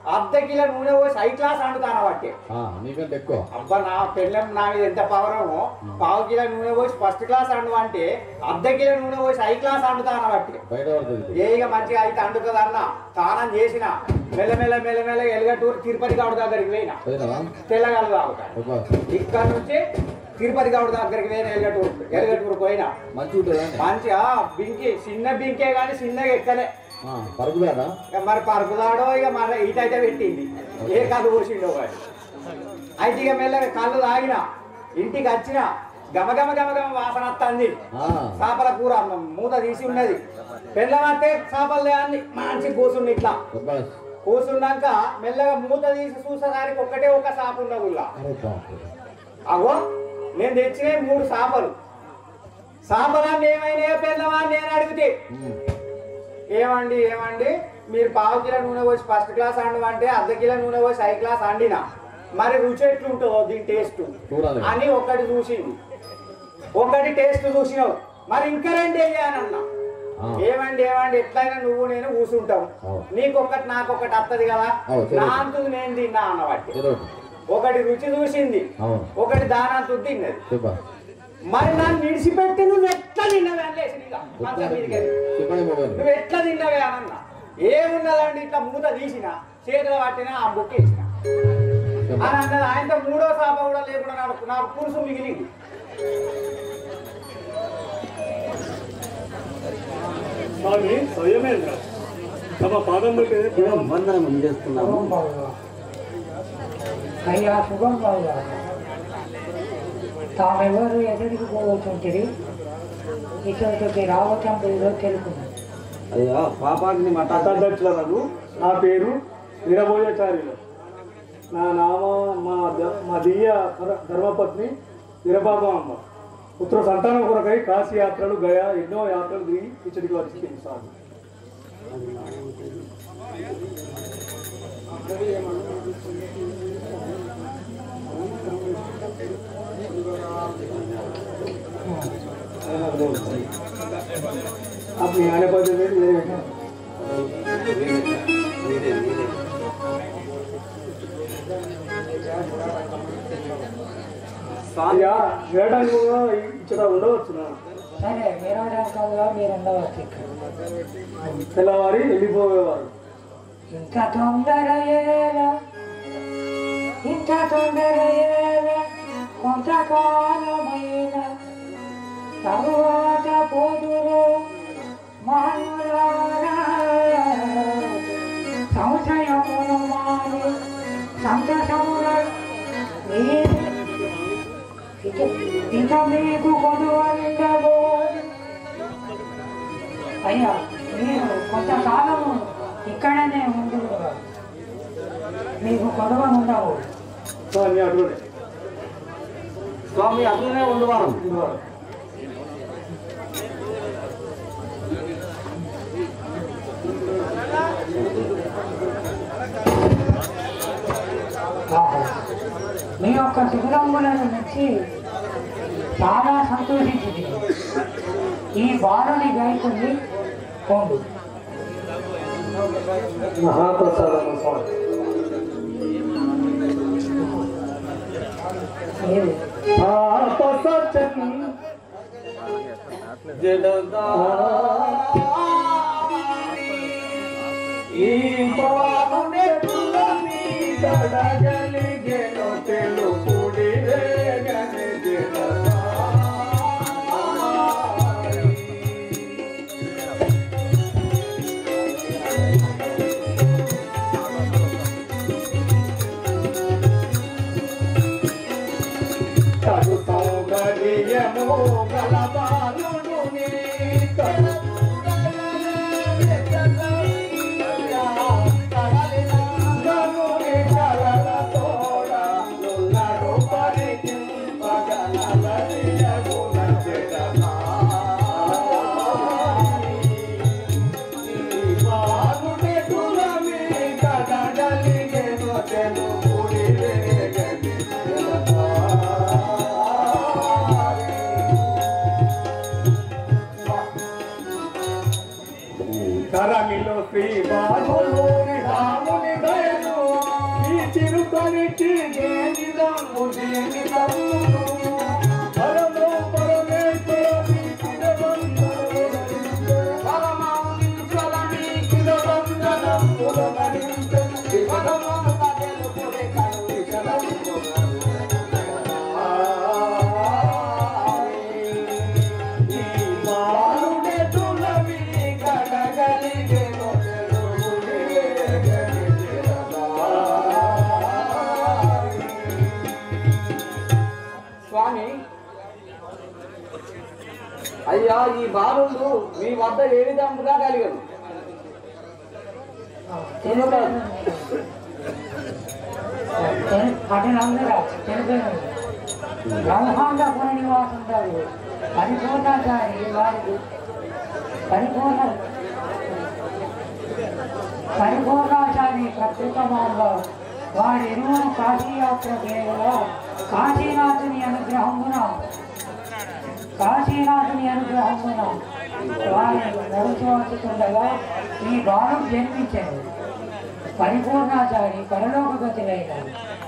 అర్ధ కిలో నూనె పోసి హై క్లాస్ అండుతాను బట్టి ఆ, నీకంటే ఎక్కువ అబ్బా నా పెళ్ళం నా మీద ఎంత పవరమో పావు కిలో నూనె పోసి ఫస్ట్ క్లాస్ అండు అంటే అర్ధ కిలో నూనె పోసి హై క్లాస్ అండుతాను బట్టి బయట పడుతుంది ఏ ఇక మంచిగా అయితే అండుతుంది అన్న స్నానం చేసిన మెల్లమెల్ల మెల్లమెల్ల ఎలుగటూరు తిరుపతి గౌడ దగ్గరికి పోయినా పోయినావా తెల్లగాలు తాగుతా అబ్బా, ఇక్కడ నుంచి తిరుపతి గౌడ దగ్గరికి పోయిన ఎలుగటూరు ఎలుగటూరు పోయినా మంచిగా ఉంటుందా మంచిగా బింకి చిన్న బింకే కానీ చిన్నగా ఎక్కలే ఆ, పరుగుదానా ఇక మరి పరుపుదాడో ఇక మరి ఈటైతే పెట్టింది ఏ కళ్ళు పోసిండో వాడు అయితే ఇక మెల్లగా కళ్ళు తాగిన ఇంటికి వచ్చిన గమ గమ గమ గమ వాసన వస్తుంది ఆ, చేపల కూర అన్నం మూత తీసి ఉన్నది పెళ్ళమంటే చేపలు అన్ని మంచి కూసుండి ఇట్లా అబ్బా, కూసున్నాక మెల్లగా మూత తీసి చూసేదానికి ఒక్కటే ఒక చేప ఉన్నది ఉల్లా. అరే బాపు. అగో నేను తెచ్చిన మూడు చేపలు చేపలన్నీ ఏమైనా పెళ్ళమా అని నేను అడిగితే ఉమ్, ఏమండి ఏమండి మీరు పావు కిలో నూనె పోసి ఫస్ట్ క్లాస్ అండమంటే అర్ధ కిలో నూనె పోసి ఐదు క్లాస్ అండినా మరి రుచి ఎట్లుంటుందో దీని టేస్ట్ చూడాలి. అని ఒకటి చూసింది ఒకటి టేస్ట్ చూసినావు మరి ఇంకా రెండు వేయానన్నా ఆ. ఏమండి ఏమండి ఎట్లయినా నువ్వు నేను కూర్చుంటాం అవు. నీకొకటి నాకొకటి వస్తుంది కదా అవు, సరే. నా అంతుది నేను తిన్నా అన్నవాటి ఏదో ఒకటి. ఒకటి రుచి చూసింది అవును ఒకటి దానంతు తిన్నది చెప్పా మరి నన్ను విడిచిపెట్టి నువ్వు ఎట్లా తిన్నవే అనలేసి నీగా మంచం మీదకి వెళ్ళి. చెప్పండి మొబైల్ నువ్వు ఎట్లా తిన్నవే అనన్నా ఏమున్నదండి ఇట్లా మూత తీసిన చేతులు పట్టిన ఆ బుక్ ఇచ్చిన అని అన్నది ఆయనతో మూడో సాప కూడా లేకుండా నాకు నాకు పురుషు మిగిలింది స్వామి స్వయమేంద్ర తమ పాదం వందనం చేస్తున్నాము శుభం బాగా అయ్యా శుభం బాగా తామెవరు ఎక్కడికి పోతుంటుంది ఇక్కడికి రావటం లేదో తెలుపును అయ్యా పాపాగ్ని మఠ మఠాధ్యక్షులకు నా పేరు వీరభోజాచార్యులు నా నామ మా ద- మా దియ్య ధర- ధర్మపత్ని వీరబాబమ్మ పుత్ర సంతానం కొరకై కాశీ యాత్రలు గయా ఎన్నో యాత్రలు తిరిగి ఇచ్చడికి వచ్చి తెలుసాను अपनी आने पर जो रेट ले వేయడానికి కూడా ఇక్కడ ఉండవచ్చు నా. సరే మీరు కల్లా మీరు ఉండవచ్చు ఇక్కడ తెల్లవారి వెళ్ళిపోయేవారు ఇంత తొందర ఏలా ఇంత తొందర ఏలా కొంతకాలమైన తరువాత పోదురు మానులారా సంశయమును మాని సంతసముల మీరు ఇక ఇక మీకు కొనువలిండబో అయ్యా మీరు కొంతకాలము ఇక్కడనే ఉండురు మీకు కొడవ ఉండవు స్వామి అటువంటి స్వామి అట్లనే ఉండవాను ఆహా. మీ యొక్క శిబిరములను మెచ్చి చాలా సంతోషించింది ఈ బాలుని గాయకుని పోండు మహాప్రసాదం స్వామి ఏది? ఆపసచన్ ఈ పవనునే తులమి దడగలిగెను తెలుపుడి రేగని దినదా. తగు సౌకర్యము గల బాలుడు నీ స్వామి అయ్యా ఈ బాలుడు మీ వద్ద ఏ విధంగా కలిగను అటులందరూ చనిపోయినారు బ్రహ్మాండపుర నివాసుంటారు పరిపూర్ణాచారి వారికి పరిపూర్ణ పరిపూర్ణాచారి ప్రత్యుత్తమంలో వారి ఇరువురు కాశీయాత్ర చేయగా కాశీనాథుని అనుగ్రహమున కాశీనాథుని అనుగ్రహమున వారి నడుచు వచ్చుతుండగా ఈ బాలు జన్మించారు పరిపూర్ణాచారి పరలోక గతులైనారు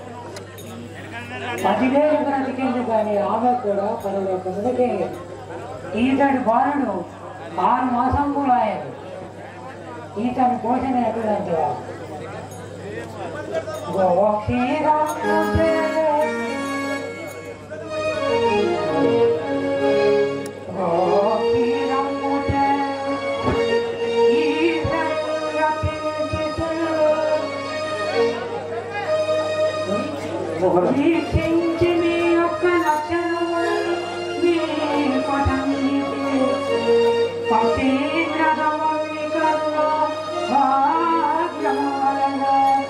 పదివేలు బ్రతికేది కానీ ఆమె కూడా పరలోకములకే ఈతడి బాలుడు ఆరు మాసంలో ఆయన ఈతని పోషణ ఎక్కడంటే గోక్షీరాముతే గోక్షీరాముతే ఈతని రచించితులు వీక్షించి మీ యొక్క లక్షణములను మీ పటంగితే పక్షీగ్రహమునికల్లో భాగ్యములను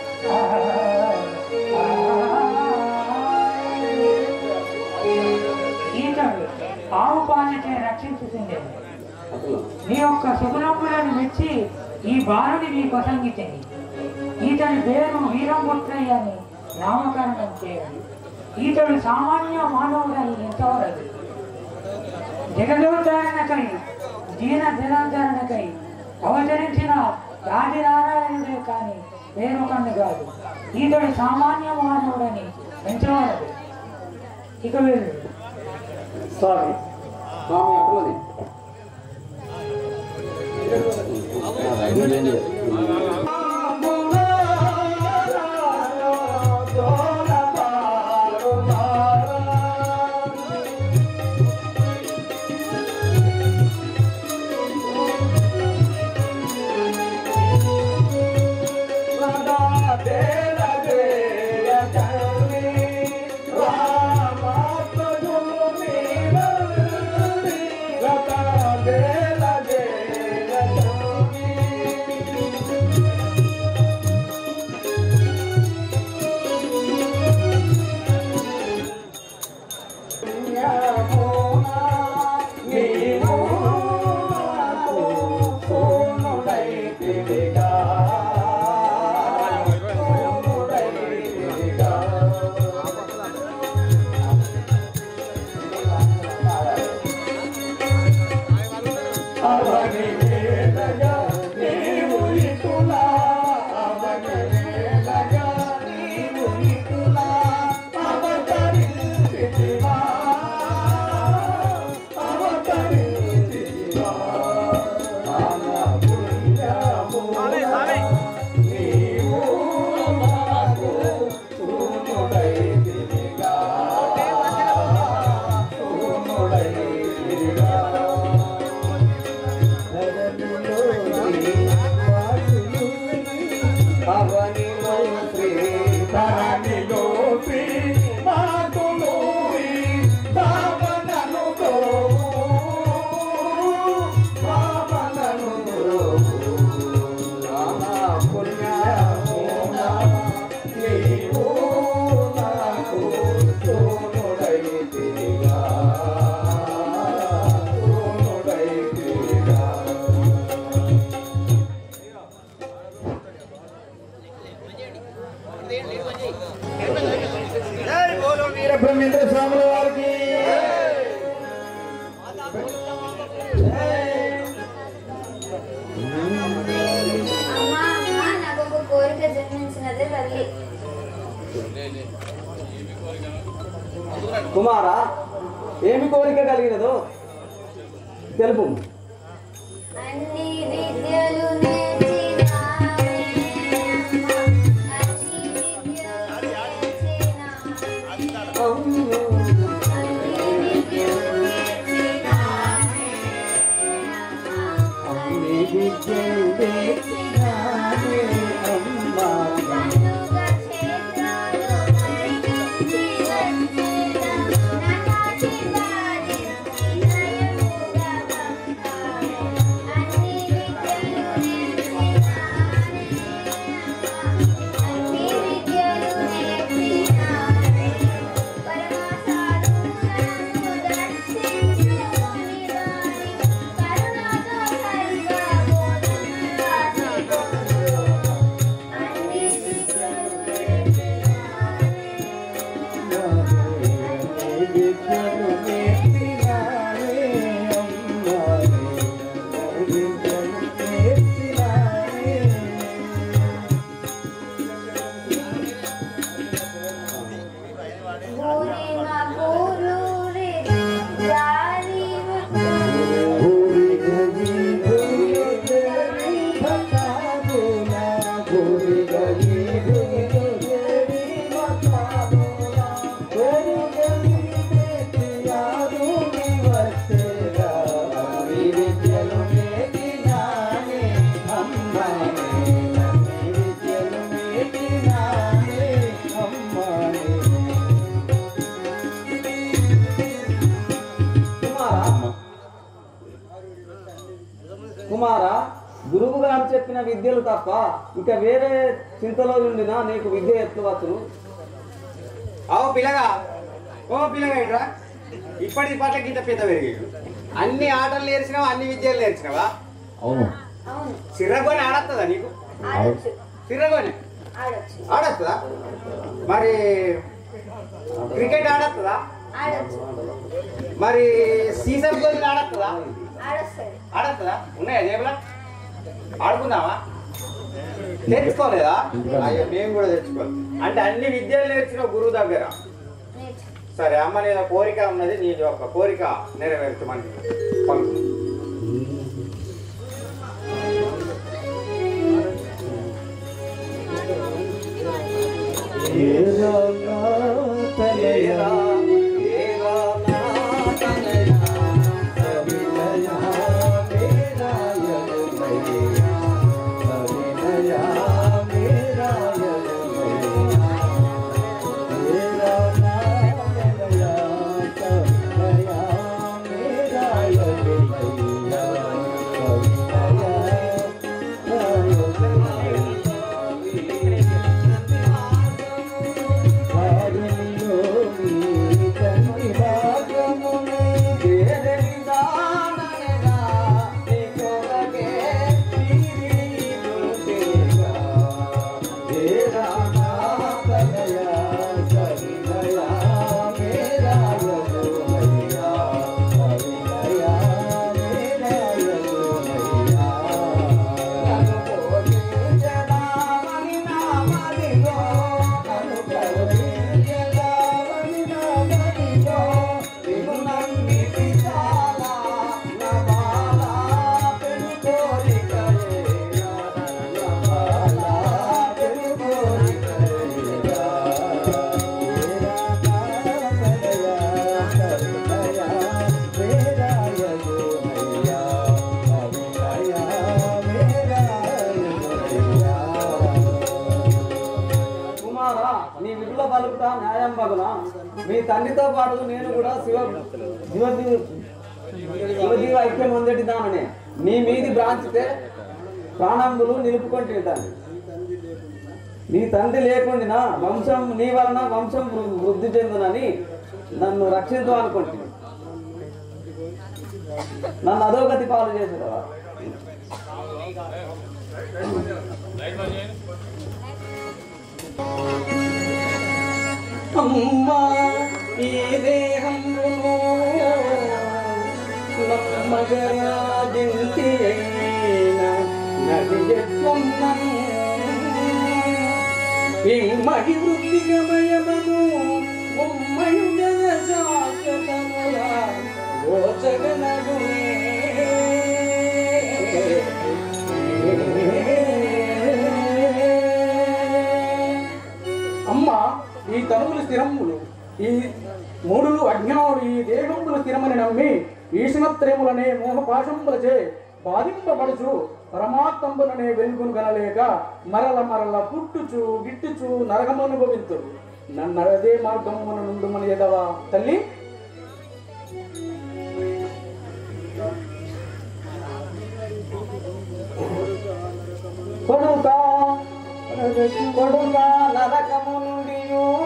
ఈతడు ఆవు పాలచే రక్షించుతుండే మీ యొక్క శుభనములను మెచ్చి ఈ బాలుని మీ కొసంగితిని ఈతని పేరు వీరముత్రయ్య అని నామకరణం చేయండి ఈతడు సామాన్య మానవుడని ఎంతవరదు జగదోద్ధరణకై దీన దినోద్ధరణకై అవతరించిన రాజనారాయణుడే కానీ వేరొకండు కాదు ఈతడు సామాన్య మానవుడని ఎంచవలదు ఇక వీరు స్వామి స్వామి అట్లనే బ్రహ్మేంద్ర స్వాముల వారికి అమ్మా అమ్మా నాకు ఒక కోరిక జన్మించినదే తల్లి కుమారా ఏమి కోరిక కలిగినదో తెలుపు అన్ని విద్యలు నేర్చినావే అమ్మా అన్ని విద్యలు నేర్చినావే అన్ని విద్యలు నేర్చినావే అన్ని విద్యలు నేర్చినావే అమ్మా. పండుగ క్షేత్రాలు పరిగెత్తి వచ్చేదా విద్యలు నేర్పినావే అమ్మా విద్యలు నేర్పినావే ఊరే మా ఊరు రే జారి భూరి గది భూరి బతాబోలా భూరి గది భూరి బతాబోలా భూరి గది యారు నివసేరా నీ విద్యలు నేర్పినానే అమ్మానే నీ విద్యలు నేర్పినానే అమ్మానే కుమారా గురువు గారు చెప్పిన విద్యలు తప్ప ఇక వేరే చింతలో ఉండినా నీకు విద్య ఎట్లు వచ్చును అవు పిల్లగా ఓ పిల్లగా ఇట్రా ఇప్పటి పట్ల గింత పెద్ద పెరిగాడు అన్ని ఆటలు నేర్చినావా అన్ని విద్యలు నేర్చినావా అవును అవును సిర్రగొని ఆడత్తదా నీకు ఆడొచ్చు సిర్రగొని ఆడొచ్చు ఆడత్తదా మరి క్రికెట్ ఆడత్తదా ఆడొచ్చు మరి సీజన్ గోళీలు ఆడత్తదా ఆడొస్తుంది ఆడత్తదా ఉన్నాయా జేబులా ఆడుకుందామా తెచ్చుకోలేదా అయ్యో మేము కూడా తెచ్చుకోవాలి అంటే అన్ని విద్యలు నేర్చిన గురువు దగ్గర నేర్చు సరే అమ్మ నేను కోరిక ఉన్నది నీ యొక్క కోరిక నెరవేర్చమని పలుకు కుమారా నీ విడుల పలుకుతా న్యాయం బగున మీ తండ్రితో పాటు నేను కూడా శివ శివజీ శివజీవ ఐక్యం పొందేటి దాననే నీ మీది బ్రాంచితే ప్రాణంబులు నిలుపుకొని తండ్రి నీ తండ్రి లేకుండా వంశం నీ వలన వంశం వృ- వృద్ధి చెందునని నన్ను రక్షించు అనుకుంటుంది నన్ను అధోగతి పాలు చేసేదా అమ్మా ఈ దేహమును నమ్మగరాజింటి అయిన నడియత్వన్నను ఇమ్మడి వృద్ధిగమయమను ఉమ్మయు జయ శాశ్వతముల అమ్మ ఈ తనువులు స్థిరములు ఈ మూడులు అజ్ఞానులు ఈ దేహములు స్థిరమని నమ్మి ఈశ్వరత్రేములనే మోహపాశములచే బాధింపబడుచు పరమాత్మంబులనే వెలుగును గనలేక మరల మరల పుట్టుచు గిట్టుచు నరకమనుభవింతుడు నన్ను అదే మార్గమున నుండుమని ఎదవా తల్లి కొడుకా కొడుకా నరకము నుండి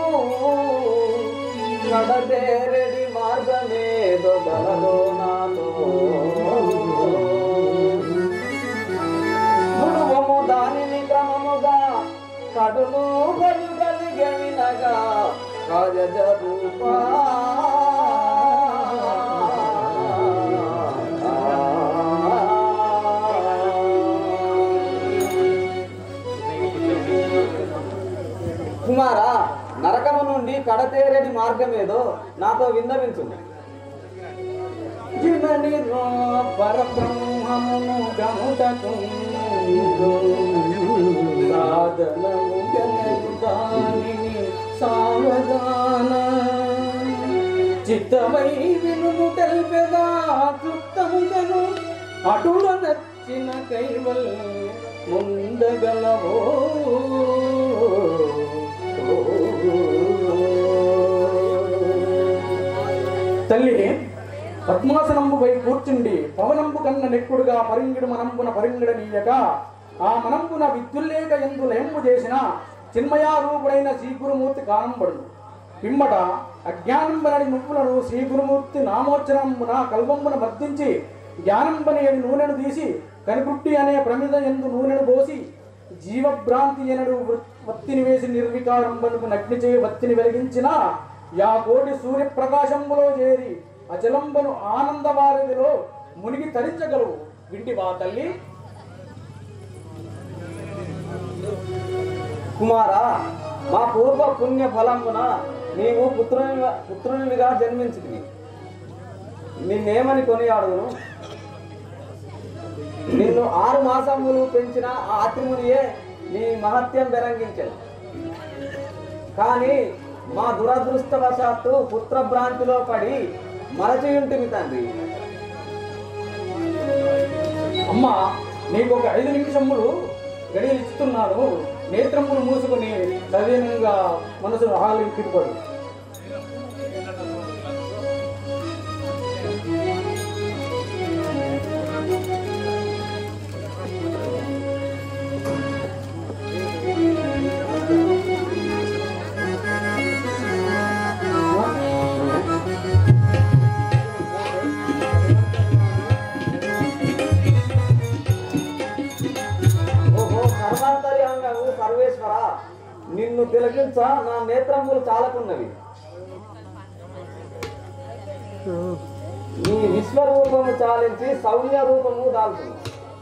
నడదేరడి మార్గమేదో గలదో నాతో నుడువము దానిని క్రమముగా కడును బలు కలిగ వినగా రాజ రూపా మార్గం ఏదో నాతో విన్నవించు జనని పరబ్రహ్మమును గముటకు సాధనము గనగు దానిని సావధాన చిత్తమై వినుము తెలిపెదా కృత్తముగను అటుల నచ్చిన కైవల్ ముందగలవో తల్లి పద్మాసనంబుపై కూర్చుండి పవనంబు కన్న నెక్కుడుగా పరింగిడు మనంబున పరింగిడనీయక ఆ మనంబున విద్యుల్లేక ఎందు లయంబు చేసిన చిన్మయారూపుడైన శ్రీగురుమూర్తి కానంబడు పిమ్మట అజ్ఞానంబనడి నువ్వులను శ్రీగురుమూర్తి నామోచ్చరంబున కల్వంబున మర్దించి జ్ఞానంబని అని నూనెను తీసి కనిపుట్టి అనే ప్రమిద ఎందు నూనెను పోసి జీవభ్రాంతి ఎనడు వృ- వత్తిని వేసి నిర్వికారంబనుకు నగ్ని చేయి వత్తిని వెలిగించిన యా కోటి సూర్యప్రకాశంబులో చేరి అచలంబను ఆనందవారధిలో మునిగి తరించగలవు వింటివా తల్లి కుమారా మా పూర్వ పుణ్య ఫలమున నీవు పుత్రుని పుత్రునిగా జన్మించింది నిన్నేమని కొనియాడును నిన్ను ఆరు మాసములు పెంచిన ఆ అతిమునియే నీ మహత్యం బెరంగించను కానీ మా దురదృష్టవశాత్తు పుత్ర భ్రాంతిలో పడి మరచి ఉంటుంది తండ్రి అమ్మా నీకు ఒక ఐదు నిమిషములు గడియలు ఇస్తున్నాను నేత్రములు మూసుకుని సదీనంగా మనసు ఆలింపిపడు ఓహో సర్వాంతర్యాంగము సర్వేశ్వర నిన్ను తిలకించ నా నేత్రములు చాలకున్నవి నీ విశ్వరూపము చాలించి సౌమ్య రూపము దాల్చును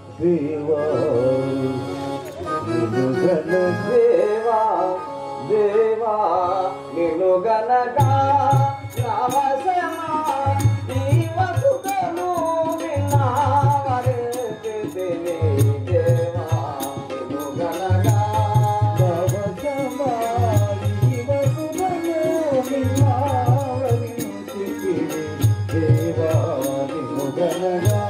దేవా దేవా నిన్ను గనగా నవసమా ఈ వసుకను విన్నావరెతిని దేవా నిన్ను గనగా నవసమా ఈ వసుకను విన్నావరెతిని దేవా నిన్ను గనగా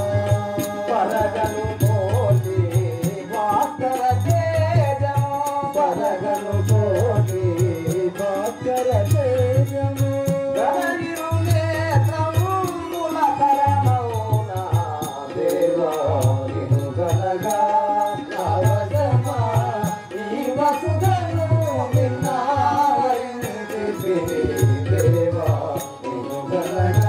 పరగను కోటి భాస్కర తేజం పరగను కోటి భాస్కర తేజము గణనిరు నేత్రముల కరమౌన దేవా నిన్ను గనగా నవసమా ఈ వసుధను విన్నావరించితి దేవా నిన్ను గనగా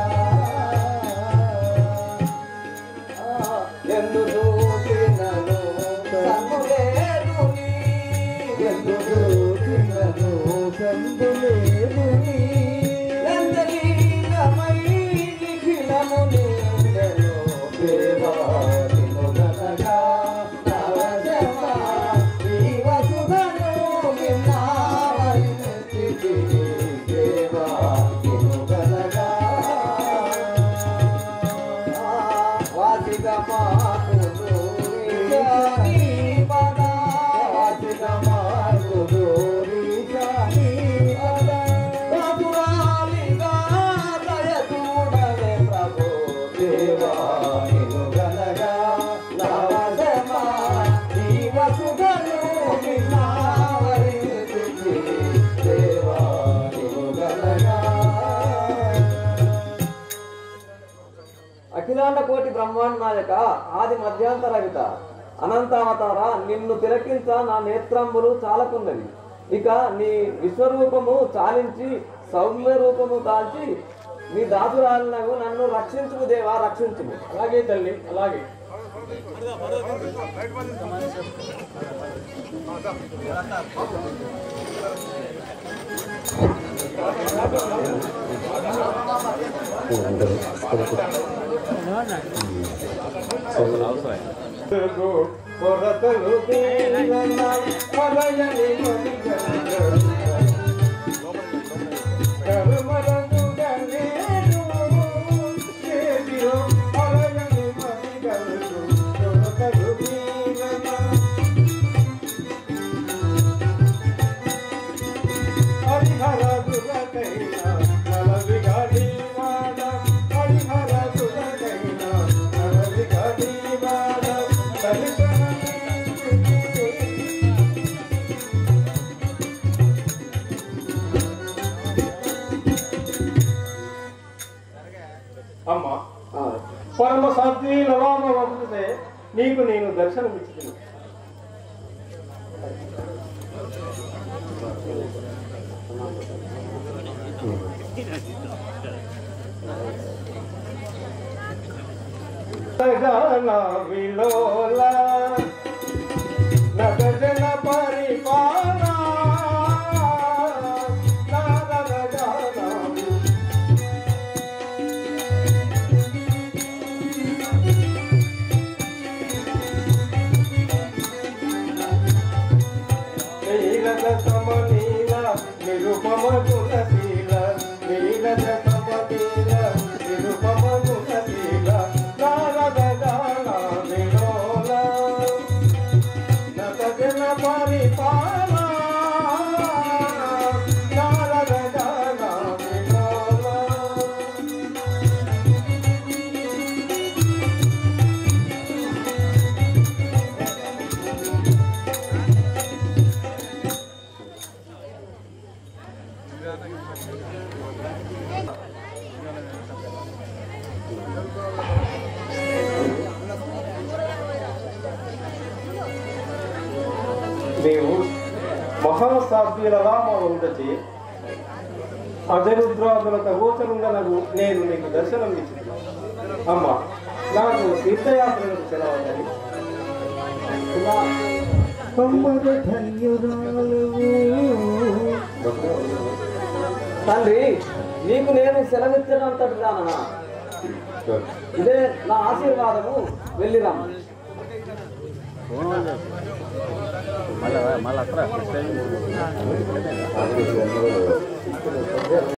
ఎందు దూచినను సంగులేదుని ఎందు దూచినను సంగులేదుని ఎందలీనమై నిఖిలము నిందెను దేవా నిన్ను గనగా నవజమా ఈ వసుధను విన్నావరించితి దేవా నిన్ను గనగా అఖిలాండ కోటి బ్రహ్మాండ నాయక ఆది మధ్యాంతరహిత అనంతావతార నిన్ను తిలకించ నా నేత్రంబులు చాలకున్నది ఇక నీ విశ్వరూపము చాలించి సౌమ్య రూపము దాల్చి నీ దాసురాలను నన్ను రక్షించుము దేవా రక్షించుము అలాగే తల్లి అలాగే కొరతలు తీరన మలయని మదిగన అమ్మా పరమ సాధ్వి లవామ వంశే నీకు నేను దర్శనం ఇచ్చింది గగన విలోల నగజన పరిపాల నీలద సమనీల నిరుపమ గుణశీల నీలద సమనీల నిరుపమ గుణశీల నారద గాన విలోల నతజన పరిపాల నారద గాన విలోల నీవు మహాసాధ్యులగా మా ఉండచి అజరుద్రాదుల గోచరుండనగు నేను నీకు దర్శనం ఇచ్చింది అమ్మ నాకు తీర్థయాత్రలకు సెలవుందని తండ్రి నీకు నేను సెలవిచ్చినంతటి దాననా ఇదే నా ఆశీర్వాదము వెళ్ళిరాము మళ్ళీ మళ్ళీ అక్కడ